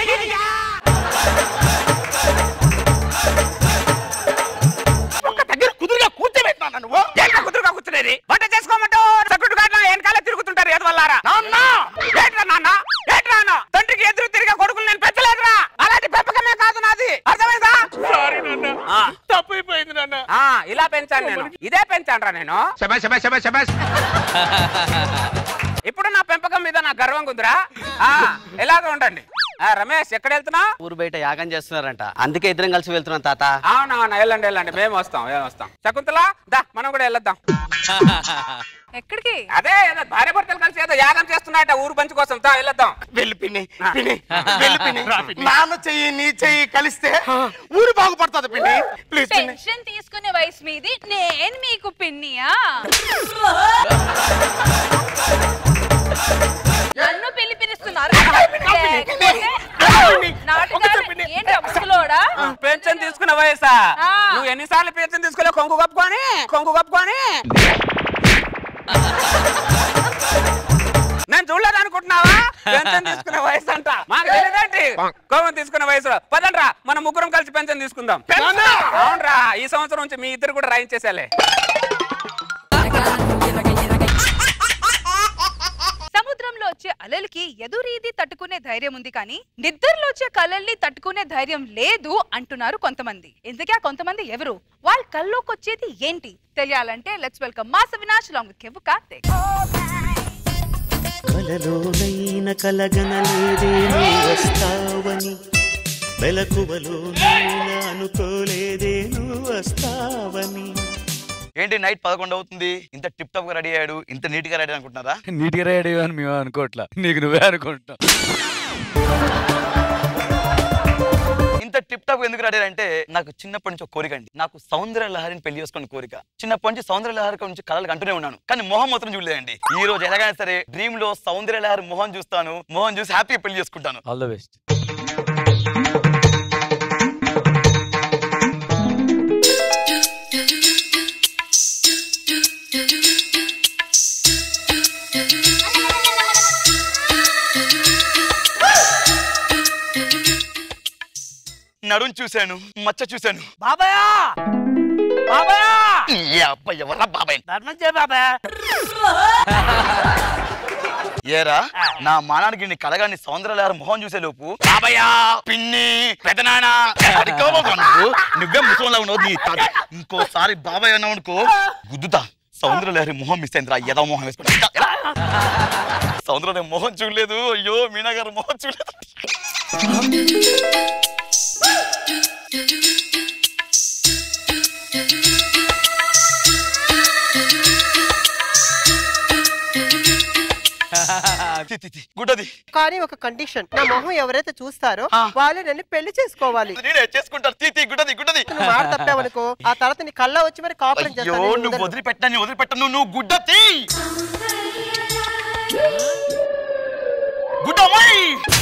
ఒక్క దగ్గర కుదురుగా కూర్చోబెట్టినా నువ్వు ఏంటా కుదురుగా కూర్చునేది వంట చేసుకోమంటూ సకుడు కాట్ల వెనకాల తిరుగుతుంటారు ఎదవల్లారా నాన్న ఏంట్రా నాన్న ఏంట్రా నాన్న తండ్రికి ఎదురు తిరిగే కొడుకులు నేను పెంచలేదురా అలాంటి పెంపకమే కాదు నాది అర్థమైందా సారీ నాన్న తప్పైపోయింది నాన్న ఆ, ఇలా పెంచాను నేను ఇదే పెంచాను రా నేను ఇప్పుడు నా పెంపకం మీద నాకు గర్వంగా ఉందిరా ఆ, ఎలాగ ఉండండి ఆ, రమేష్ ఎక్కడ వెళ్తున్నా ఊరు బయట యాగం చేస్తున్నారంట అందుకే ఇద్దరం కలిసి వెళ్తున్నాం తాత అవునవును వెళ్ళండి వెళ్ళండి మేము వస్తాం మేము వస్తాం శకుంతల దా మనం కూడా వెళ్ళొద్దాం ఎక్కడికి అదే ఏదో భార్య భర్తలు కలిసి ఏదో యాగం చేస్తున్నాయట ఊరు పంచి కోసం దా వెళ్ళొద్దాం వెళ్ళి పిన్ని పిన్ని వెళ్ళి పిన్ని నాన్న చెయ్యి నీ చెయ్యి కలిస్తే ఊరు బాగుపడుతుంది పిన్ని ప్లీజ్ పిన్ని పెన్షన్ తీసుకునే వయసు మీది నేను మీకు పిన్నియా నన్ను పెళ్లి పిలుస్తున్నారు నాటుగాడు ఏంటి ముసలోడా పెన్షన్ తీసుకున్న వయసా ఆ. నువ్వు ఎన్నిసార్లు పెన్షన్ తీసుకోలే కొంగు కప్పుకొని కొంగు కప్పుకొని నేను చూడలేదు అనుకుంటున్నావా పెన్షన్ తీసుకునే వయసు అంట మాకు తెలియదేంటి కోపం తీసుకునే వయసు పదండ్రా మనం ముగ్గురం కలిసి పెన్షన్ తీసుకుందాం అవునరా ఈ సంవత్సరం నుంచి మీ ఇద్దరు కూడా రాయించేసేలే సముద్రంలో వచ్చే అలలకి ఎదురీది తట్టుకునే ధైర్యం ఉంది కానీ నిద్రలో వచ్చే కలల్ని తట్టుకునే ధైర్యం లేదు అంటున్నారు కొంతమంది ఇంతకీ ఆ కొంతమంది ఎవరు వాళ్ళ కల్లోకి వచ్చేది ఏంటి తెలియాలంటే లెట్స్ వెల్కమ్ మాస వినాశ్ లాంగ్ కెవ్వు కార్తీక్ కలలోనైన కలగనలేదే నువ్వు వస్తావని మెలకువలో నేను అనుకోలేదే నువ్వు వస్తావని ఏంటి నైట్ పదకొండు అవుతుంది ఇంత టిప్ టాప్ గా రెడీ అయ్యాడు ఇంత నీట్ గా రెడీ అనుకుంటున్నారా నీట్గా రెడీ అని మేము అనుకోవట్లా నీకు నువ్వే అనుకుంటాం ఇంత టిప్ టాప్ ఎందుకు రెడీ అంటే నాకు చిన్నప్పటి నుంచి ఒక కోరిక అండి నాకు సౌందర్య లహరిని పెళ్లి చేసుకున్న కోరిక చిన్నప్పటి నుంచి సౌందర్య లహరి నుంచి కళలు అంటూనే ఉన్నాను కానీ మొహం మాత్రం చూడలేదండి ఈ రోజు ఎలాగైనా సరే డ్రీమ్ లో సౌందర్య లహరి మొహం చూస్తాను మొహం చూసి హ్యాపీగా పెళ్లి చేసుకుంటాను ఆల్ ద బెస్ట్ నడుం చూశాను మచ్చ చూశాను బాబాయా బాబాయా ఈ అబ్బాయి ఎవరా బాబాయ్ ధర్మం చే బాబాయ్ ఏరా నా మానానికి నీ కలగాన్ని సౌందర్యలహరి మొహం చూసే లోపు బాబయ్యా పిన్ని పెదనాన్న అడిగోబాబా నువ్వు నువ్వే ముసలిలా ఉన్నావు నీ తాత. ఇంకోసారి బాబాయ్ అన్నావు అనుకో గుద్దుతా సౌందర్యలహరి మొహం మిస్ అయిందిరా ఏదో మొహం వేసుకుంటా సౌందర్య మొహం చూడలేదు అయ్యో మీనా గారు మొహం చూడలేదు గుడ్డది కానీ ఒక కండిషన్ నా మొహం ఎవరైతే చూస్తారో వాళ్ళే నన్ను పెళ్లి చేసుకోవాలి నేనే చేసుకుంటాను తీ గుడ్డది గుడ్డది నువ్వు మాట తప్పావనుకో ఆ తర్వాత నీ కళ్ళ వచ్చి మరి కాపురం అయ్యో చేస్తాను నేను నువ్వు వదలను. వదిలిపెట్టని వదిలిపెట్టను నువ్వు గుడ్డ తీ గుడ్డ అమ్మాయి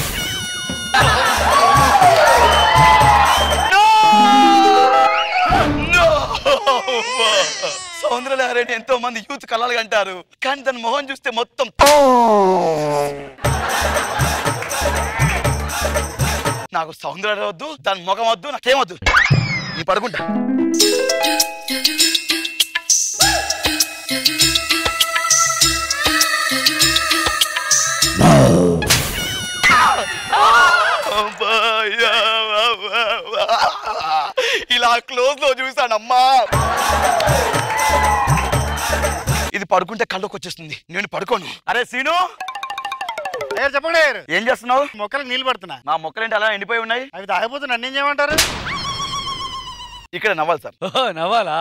సౌందర్యలహరిని ఎంతో మంది యూత్ కళలు అంటారు కానీ దాని మొహం చూస్తే మొత్తం నాకు సౌందర్య వద్దు దాని ముఖం వద్దు నాకేమొద్దు నీ పడుకుంటా అబ్బాయ్యా, ఇలా క్లోజ్ లో చూసానమ్మా ఇది పడుకుంటే కళ్ళకి వచ్చేస్తుంది నేను పడుకోను అరే సీను చెప్పండి ఏం చేస్తున్నావు మొక్కలకు నీళ్ళు పడుతున్నా మా మొక్కలేంటి అలా ఎండిపోయి ఉన్నాయి అవి తాగిపోతే నన్ను ఏం చేయమంటారు ఇక్కడ నవ్వాలి సార్ నవ్వాలా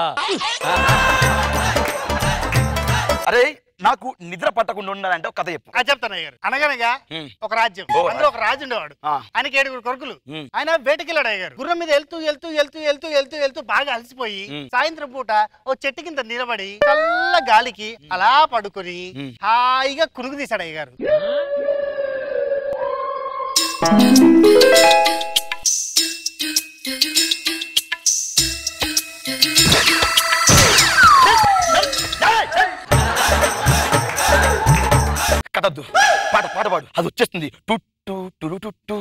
అరే నాకు నిద్ర పట్టకుండా ఉండాలంటే ఒక కథ చెప్పు అది చెప్తాను అయ్యారు అనగనగా ఒక రాజ్యం ఓ, అందులో ఒక రాజు ఉండేవాడు ఆ. ఆయనకి ఏడుగురు కొడుకులు ఉమ్. ఆయన వేటకెళ్ళాడు అయ్యారు గుర్రం మీద వెళ్తూ వెళ్తూ వెళ్తూ వెళ్తూ వెళ్తూ వెళ్తూ బాగా అలసిపోయి ఉమ్. సాయంత్రం పూట ఓ చెట్టు కింద నిలబడి చల్ల గాలికి అలా పడుకొని ఉమ్. హాయిగా కురుగు తీశాడు అయ్యారు కథద్దు పాట పాట పాడు అది వచ్చేస్తుంది టుట్టు టురు టుట్టు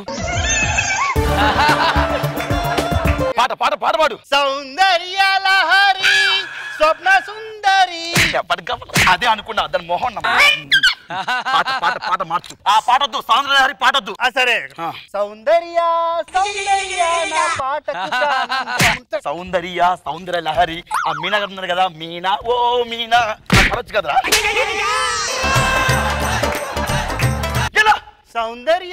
పాట పాట పాట పాడు సౌందర్య లహరి స్వప్న సుందరి అదే అనుకున్నా దాని మొహం నమ్మ. పాట పాట పాట మార్చు ఆ పాటొద్దు సౌందర్య పాటొద్దు సరే సౌందర్య సౌందర్య నా పాటకు ప్రాణం. సౌందర్య సౌందర్య లహరి ఆ మీనా గారు ఉన్నారు కదా మీనా ఓ మీనా పడచ్చు కదరా సౌందర్య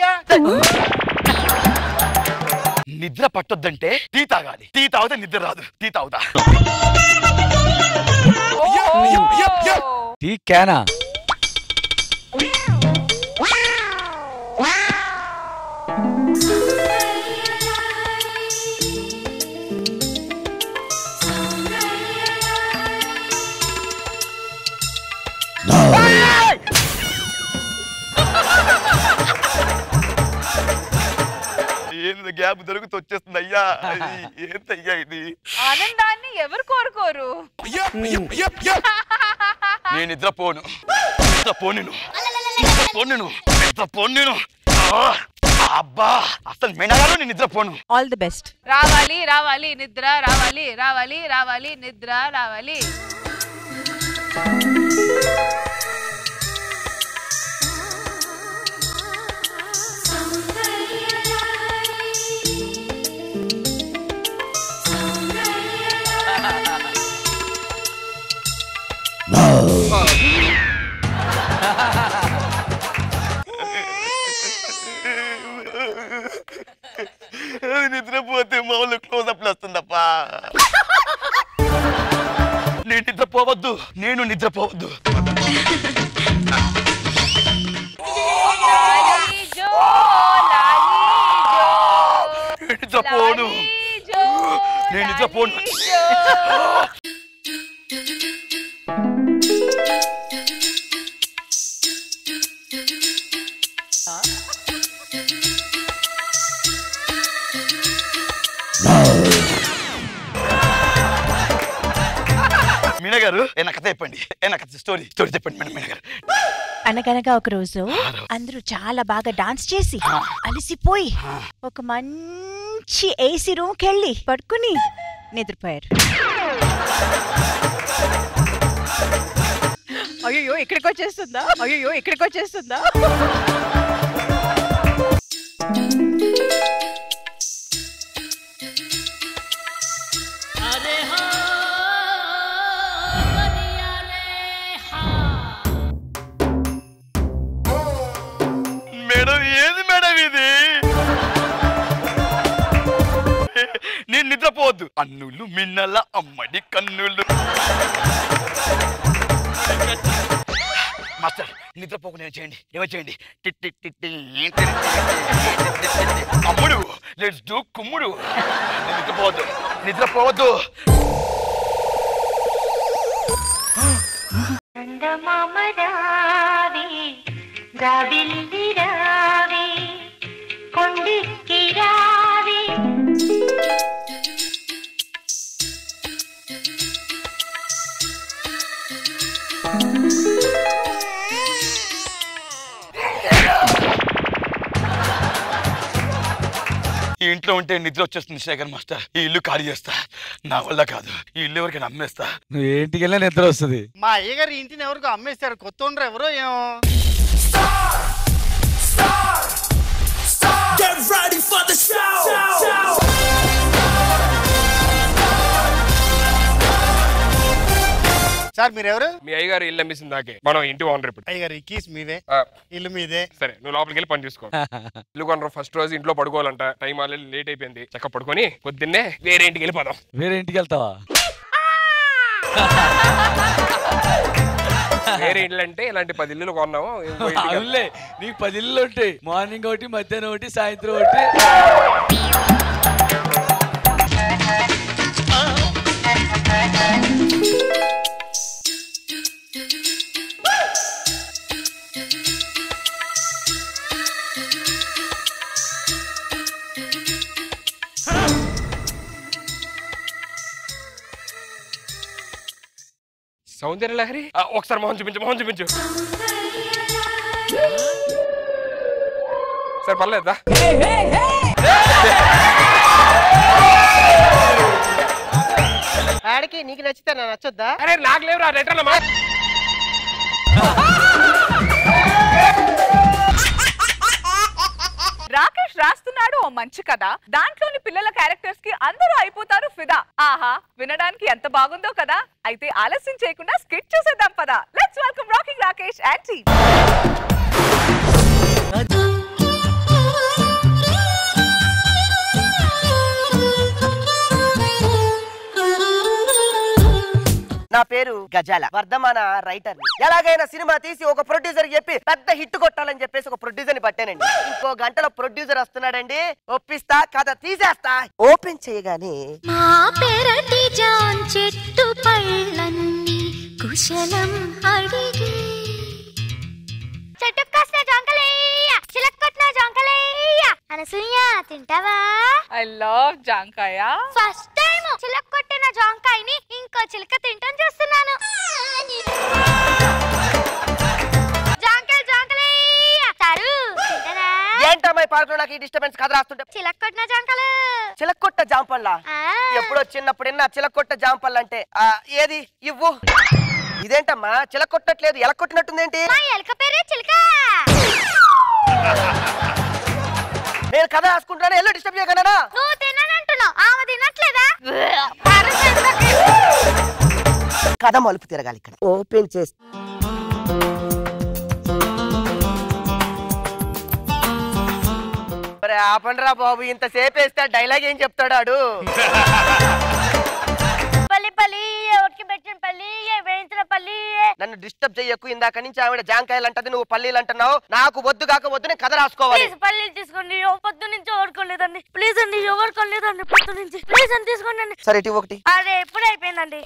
నిద్ర పట్టొద్దంటే టీ తాగాలి టీ తాగితే నిద్ర రాదు టీ తాగుతా టీ క్యానా ఏంది గ్యాప్ దొరుకుతూ వచ్చేస్తుంది అయ్యా ఏంటయ్యా ఇది ఆనందాన్ని ఎవరు కోరుకోరు నేను నిద్రపోను నిద్రపోను నేను. నిద్రపోను నేను. నిద్రపోను నేను ఆ, అబ్బా అసలు మేనగారు నేను నిద్రపోను ఆల్ ది బెస్ట్ రావాలి రావాలి నిద్ర రావాలి రావాలి రావాలి నిద్ర రావాలి అది నిద్రపోతే మామూలు క్లోజ్ అప్లు వస్తుందప్పా నేను నిద్రపోవద్దు నేను నిద్రపోవద్దు లాలీ జో లాలీ జో నేను నిద్రపోను జో నేను నిద్రపోను మీనా గారు ఏనా కథ చెప్పండి ఏనా కథ స్టోరీ స్టోరీ చెప్పండి మేడం మీనా గారు అనగనగా ఒక రోజు అందరూ చాలా బాగా డాన్స్ చేసి అలసిపోయి ఒక మంచి ఏసీ రూమ్ కెళ్ళి పడుకుని నిద్రపోయారు అయ్యో ఇక్కడికి వచ్చేస్తుందా అయ్యో ఇక్కడికి వచ్చేస్తుందా మేడం ఏది మేడం ఇది నిద్రపోవద్దు అన్నులు మిన్నల అమ్మడి కన్నులు మాస్టర్ నిద్రపోకుండా ఏం చేయండి ఏమో చేయండి టిట్ టిట్ టిట్ టి, టిట్ టిట్ టిట్ టిట్ టిట్ టిట్. అమ్ముడు లెట్స్ డూ కుమ్ముడు నిద్రపోవద్దు నిద్రపోవద్దు చందమామరావే గాబిల్లి రావే కొండిక్కి రావే ఈ ఇంట్లో ఉంటే నిద్ర వచ్చేస్తుంది శేఖర్ మాస్టర్ ఈ ఇల్లు ఖాళీ చేస్తా నా వల్ల కాదు ఈ ఇల్లు ఎవరికైనా అమ్మేస్తా నువ్వు ఏంటికి వెళ్ళినా నిద్ర వస్తుంది మా అయ్యగారు ఈ ఇంటిని ఎవరికో అమ్మేశారు కొత్త ఉండరు ఎవరో ఏమో Get ready for the show. Sir మీరెవరు మీ అయ్యగారు ఇల్లు అమ్మేసింది దాకే మనం ఇంటి ఓనర్ ఇప్పుడు అయ్యగారు ఈ కీస్ మీవే ఇల్లు మీదే సరే నువ్వు లోపలికి వెళ్ళి పని చూసుకో ఇల్లు కొనరు ఫస్ట్ రోజు ఇంట్లో పడుకోవాలంట టైం ఆల్రెడీ లేట్ అయిపోయింది చక్క పడుకొని పొద్దున్నే వేరే ఇంటికి వెళ్ళిపోదాం వేరే ఇంటికి వెళ్తావా వేరే ఇల్లు అంటే ఇలాంటి పది ఇల్లులు కొన్నాము ఇంకో ఇంటికి వెళ్దాం. అవునులే నీకు పది ఇల్లు ఉంటాయి మార్నింగ్ ఒకటి మధ్యాహ్నం ఒకటి సాయంత్రం ఒకటి సౌందర్య లహరి ఆ, ఒకసారి మొహం చూపించు మొహం చూపించు సరే పర్లేదా ఆడికి నీకు నచ్చితే నా నచ్చొద్దా అరే నాకు లేవురా లెటర్లు మా రాకేష్ రాస్తున్నాడు ఓ మంచి కథ దాంట్లోని పిల్లల క్యారెక్టర్స్ కి అందరూ అయిపోతారు ఫిదా ఆహా వినడానికి ఎంత బాగుందో కదా అయితే ఆలస్యం చేయకుండా స్కిట్ చూసేద్దాం పదా let's welcome rocking Rakesh and team నా పేరు గజాల వర్ధమాన రైటర్ ఎలాగైనా సినిమా తీసి ఒక ప్రొడ్యూసర్ చెప్పి పెద్ద హిట్ కొట్టాలని చెప్పేసి ఒక ప్రొడ్యూసర్ ని పట్టానండి ఇంకో గంటలో ప్రొడ్యూసర్ వస్తున్నాడండి ఒప్పిస్తా కథ తీసేస్తా ఓపెన్ చేయగానే మా పెరటి జాన్ చెట్టు పళ్ళన్నీ కుశలం అడిగి చెట్టు కాసిన జొంకలేయ చిలక్కొట్టిన జొంకలేయ అనసూయ తింటావా ఐ లవ్ జాంకాయ ఫస్ట్ టైం చిలక్కొట్టిన జొంకాయని ఇంకో చిలక తింటాం చూస్తున్నాను జాంకాయ జొంకలేయ తరు తింటారా ఏంటమ్మాయి పార్కులో నాకు ఈ డిస్టర్బెన్స్ కథ రాస్తుంటే చిలక్కొట్టిన జొంకలు చిలక్కొట్ట జాంపళ్ళ ఎప్పుడో చిన్నప్పుడు విన్నా చిలక్కొట్ట జాంపళ్ళ అంటే ఆ, ఏది ఇవ్వు ఇదేంటమ్మా చిలక్కొట్టట్లేదు ఎలా కొట్టినట్టుందేంటి మా ఎలక పేరే చిలక నేను కథ రాసుకుంటాను ఎల్లు డిస్టర్బ్ చేయగలనా నువ్వు తిననంటున్నావు ఆమె తినట్లేదా కథ మలుపు తిరగాలి ఇక్కడ ఓపెన్ చేసి మరి ఆపండిరా బాబు ఇంతసేపు వేస్తే డైలాగ్ ఏం చెప్తాడాడు పల్లి పల్లి ఎవరికి పెట్టిన పల్లి వేయించిన పల్లి నన్ను డిస్టర్బ్ చెయ్యకు ఇందాక నుంచి ఆవిడ జాంకాయలు అంటది నువ్వు పల్లీలు అంటున్నావు నాకు వద్దు కాక వద్దు నేను కథ రాసుకోవాలి ప్లీజ్ పల్లీలు తీసుకోండి ఓ పొద్దు నుంచి ఓడుకోలేదండి ప్లీజ్ అండి ఓడుకోలేదండి పొద్దు నుంచి ప్లీజ్ అని తీసుకోండి అండి సరే ఇటు ఒకటి అదే ఎప్పుడు అయిపోయిందండి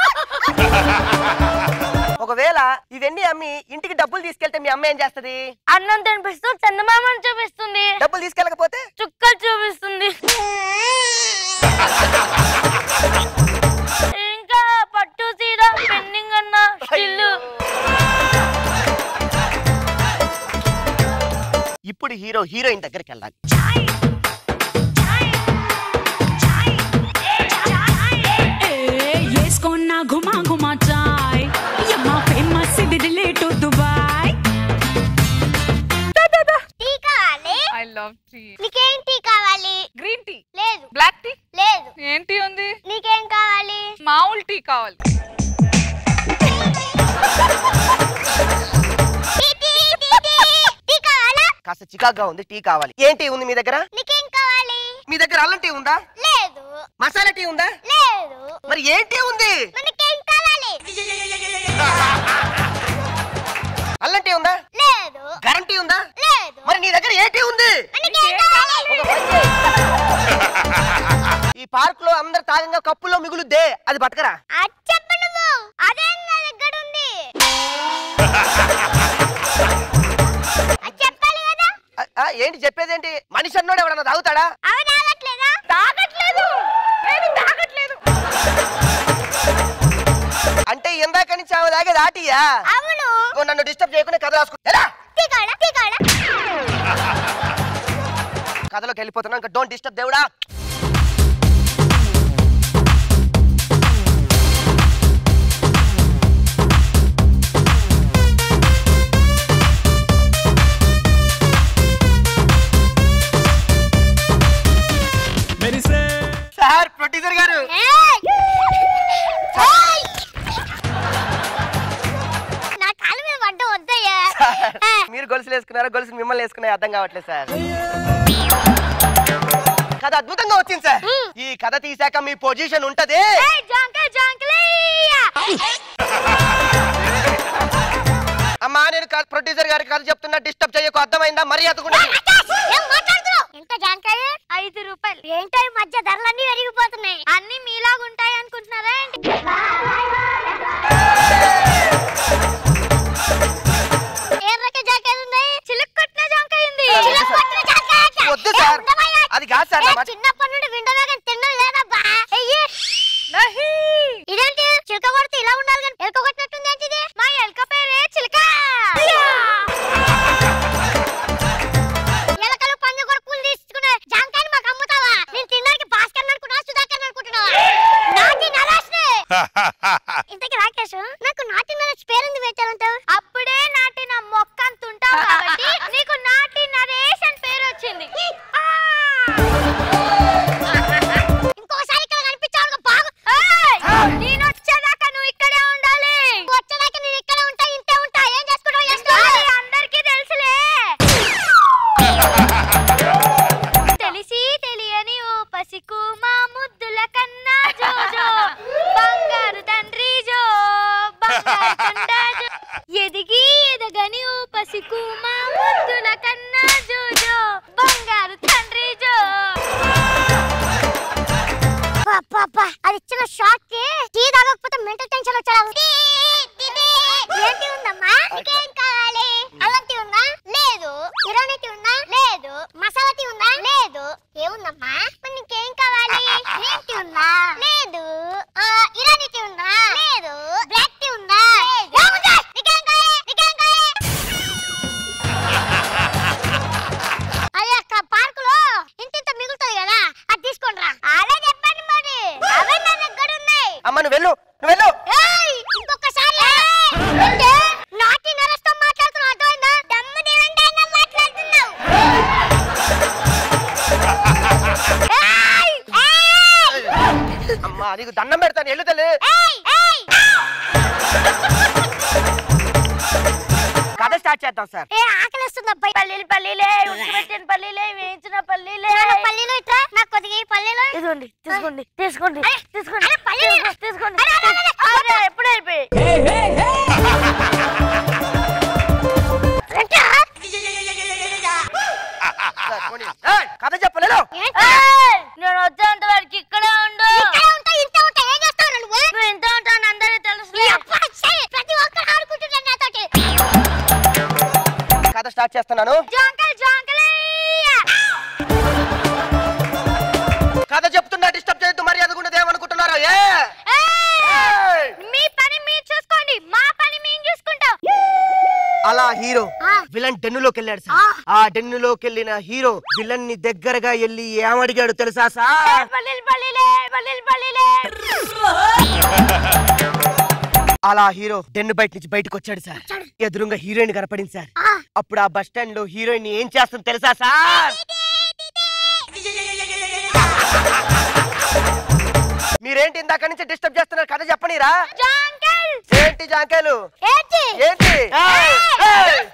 ఒకవేళ ఇవన్నీ అమ్మి ఇంటికి డబ్బులు తీసుకెళ్తే మీ అమ్మ ఏం చేస్తది అన్నం తినిపిస్తూ చందమామని చూపిస్తుంది డబ్బులు తీసుకెళ్ళకపోతే చుక్కలు చూపిస్తుంది ఇంకా పట్టు చీర పెండింగ్ అన్న స్టిల్లు ఇప్పుడు హీరో హీరోయిన్ దగ్గరికి వెళ్ళాలి వేసుకున్న ఘుమా ఘుమా చాయ్ యమ్మా ఫేమస్ ఇది రిలేట్ టు దుబాయ్ టీ కావాలి ఐ లవ్ టీ నీకేం టీ కావాలి గ్రీన్ టీ లేదు బ్లాక్ టీ లేదు ఏంటి ఉంది నీకేం కావాలి మామూలు టీ కావాలి tea, tea, tea, tea. Tea కావాలా కాస్త చికాగ్గా ఉంది టీ కావాలి ఏంటి ఉంది మీ దగ్గర నీకేం కావాలి మీ దగ్గర అల్లం టీ ఉందా లేదు మసాలా టీ ఉందా లేదు మరి ఏం టీ ఉంది మనకేం కావాలి అల్లం టీ ఉందా లేదు గరం టీ ఉందా లేదు మరి నీ దగ్గర ఏ టీ ఉంది మనకేం కావాలి ఈ పార్క్ లో అందరు తాగంగా కప్పులో మిగులుద్దే అది పట్టకరా అది చెప్పు నువ్వు అదే నా దగ్గర ఉంది అది చెప్పాలి కదా ఆ, ఆ, ఏంటి చెప్పేదేంటి మనిషి అన్నోడు ఎవడన్నా తాగుతాడా అవి తాగట్లేదా తాగట్లేదు నేను తాగట్లేదు అంటే ఇందాక నుంచి ఆమె తాగేది ఆటియా అవును ఓ, నన్ను డిస్టర్బ్ చేయకుండా కథ రాసుకు ఎలా తీగాడ తీగాడ కథలోకి వెళ్ళిపోతున్నా ఇంకా డోంట్ డిస్టర్బ్ దేవుడా సార్ ప్రొడ్యూసర్ గారు నా కాలు మీద పడ్డ వద్దయ్యా మీరు గొలుసులు వేసుకున్నారా గొలుసులు మిమ్మల్ని వేసుకున్నాయి అర్థం కావట్లేదు సార్ కథ అద్భుతంగా వచ్చింది సార్ ఈ కథ తీసాక మీ పొజిషన్ ఉంటది జాంకల్ జాంకలయ్యా అమ్మా నేను ప్రొడ్యూసర్ గారికి కథ చెప్తున్నా డిస్టర్బ్ చేయకు అర్థమైందా మరి అతకుండా ఏం మాట్లాడుతున్నావు ఎంత జాంకాయ ఐదు రూపాయలు ఏంటో ఈ మధ్య ధరలన్నీ పెరిగిపోతున్నాయి అన్ని మీలాగా ఉంటాయి అనుకుంటున్నారా ఏంటి ఏ రక జాంకాయ ఉంది చిలుక్ కొట్టిన జాంకాయ ఉంది చిలుక్ కొట్టిన జాంకాయ వద్దు సార్ అది కాదు సార్ నా మాట. చిన్నప్పటి నుండి విండోలో కానీ తిన్నది లేదబ్బా అయ్యే ఇదేంటి చిలక కొడితే ఇలా ఉండాలి కానీ ఎలక కొట్టినట్టుంది ఏంటిది మా ఎలక పేరే చిలక ఎలకలు పంది కొడుకులు తీసుకునే జాంకాయని మాకు అమ్ముతావా నేను తినడానికి భాస్కర్ అనుకున్నా సుధాకర్ అనుకుంటున్నావా నాటి నరేష్నే ఇంతకి రాకేష్ నాకు నాటి నరేష్ పేరుంది పెట్టాలంటావు అప్పుడే నాటి నా మొక్క అంత ఉంటావు కాబట్టి నీకు నాటి నరేష్ అని పేరు వచ్చింది ఇంకోసారి ఇక్కడ కనిపించావు బాగు ఏయ్! నేను వచ్చేదాకా నువ్వు ఇక్కడే ఉండాలి వచ్చేదాకా నేను ఇక్కడే ఉంటా ఇంతే ఉంటా ఏం చేసుకుంటావు చేసుకో అందరికీ తెలుసులే తెలిసి తెలియని ఓ పసికు మా ముద్దుల కన్నా జోజో బంగారు తండ్రి జో బంగారు తండ్రి జో ఎదిగి ఎదగని ఓ పసికు మా ముద్దుల కన్నా జోజో బంగారు తండ్రి జో పాపా అది ఇచ్చిన షాక్ కి టీ తాగకపోతే మెంటల్ టెన్షన్ వచ్చాడు ఏంటి ఉందమ్మా నీకేం కావాలి అల్లం టీ ఉందా లేదు ఇరానీ టీ ఉందా లేదు మసాలా టీ ఉందా లేదు ఏముందమ్మా మరి నీకేం కావాలి గ్రీన్ టీ ఉందా లేదు ఆ, ఇరానీ టీ ఉందా లేదు బ్లాక్ టీ ఉందా ఏముంది? నీకేం కావాలి నీకేం కావాలి అదే అక్కడ పార్కులో ఇంత ఇంత మిగులుతుంది కదా అది తీసుకోండి రా అదే చెప్పండి మరి అవే నా దగ్గర ఉన్నాయి అమ్మ నువ్వు వెళ్ళు నువ్వు వెళ్ళు ఏయ్ ఇంకొకసారి అంటే నాటి నరస్తో మాట్లాడుతున్నావు అర్థమైందా దమ్ము దేవంటే అన్న మాట్లాడుతున్నావు ఏయ్! ఏయ్! అమ్మా నీకు దండం పెడతాను ఎల్లు తల్లి ఏయ్! ఏయ్! కథ స్టార్ట్ చేద్దాం సార్ ఏ ఆకలిస్తుంది అబ్బాయి పల్లీలు పల్లీలే ఉడకబెట్టిన పల్లీలే వేయించిన పల్లీలే పల్లీలు ఇట్లా నాకు కొద్దిగా ఈ పల్లీలు ఇదిగోండి తీసుకోండి తీసుకోండి తీసుకోండి పల్లీలు తీసుకోండి అరే, ఎప్పుడు అయిపోయి ఏయ్, కథ చెప్పలేదు నేను వచ్చేంత వరకు ఇక్కడే ఉండు ఇక్కడే ఉంటా ఇంత ఉంటా ఏం చేస్తావు నువ్వు నువ్వు ఇంత ఉంటావు అందరూ తెలుసు ప్రతి ఒక్కరు ఆడుకుంటున్నాను నాతోటి కథ స్టార్ట్ చేస్తున్నాను జాంకల్ జాంకలయ్యా కథ చెప్తున్నా డిస్టర్బ్ చేయొద్దు మరి అదుకున్నది ఏమనుకుంటున్నారు ఏ మీ పని మీరు చూసుకోండి మా పని మేము చూసుకుంటాం అలా హీరో విలన్ డెన్నులోకి వెళ్ళాడు సార్ ఆ డెన్నులోకి వెళ్ళిన హీరో విలన్ ని దగ్గరగా వెళ్ళి ఏమడిగాడు తెలుసా సార్ పల్లీలు పల్లీలే పల్లీలు పల్లీలే అలా హీరో డెన్ను బయట నుంచి బయటకు వచ్చాడు సార్ ఎదురుగా హీరోయిన్ కనపడింది సార్ అప్పుడు ఆ బస్ స్టాండ్ లో హీరోయిన్ ఏం చేస్తుంది తెలుసా సార్ మీరేంటి ఇందాక నుంచి డిస్టర్బ్ చేస్తున్నారు కథ చెప్పనీరా జాంకల్ ఏంటి జాంకాయలు ఏంటి ఏంటి ఏయ్! ఏయ్!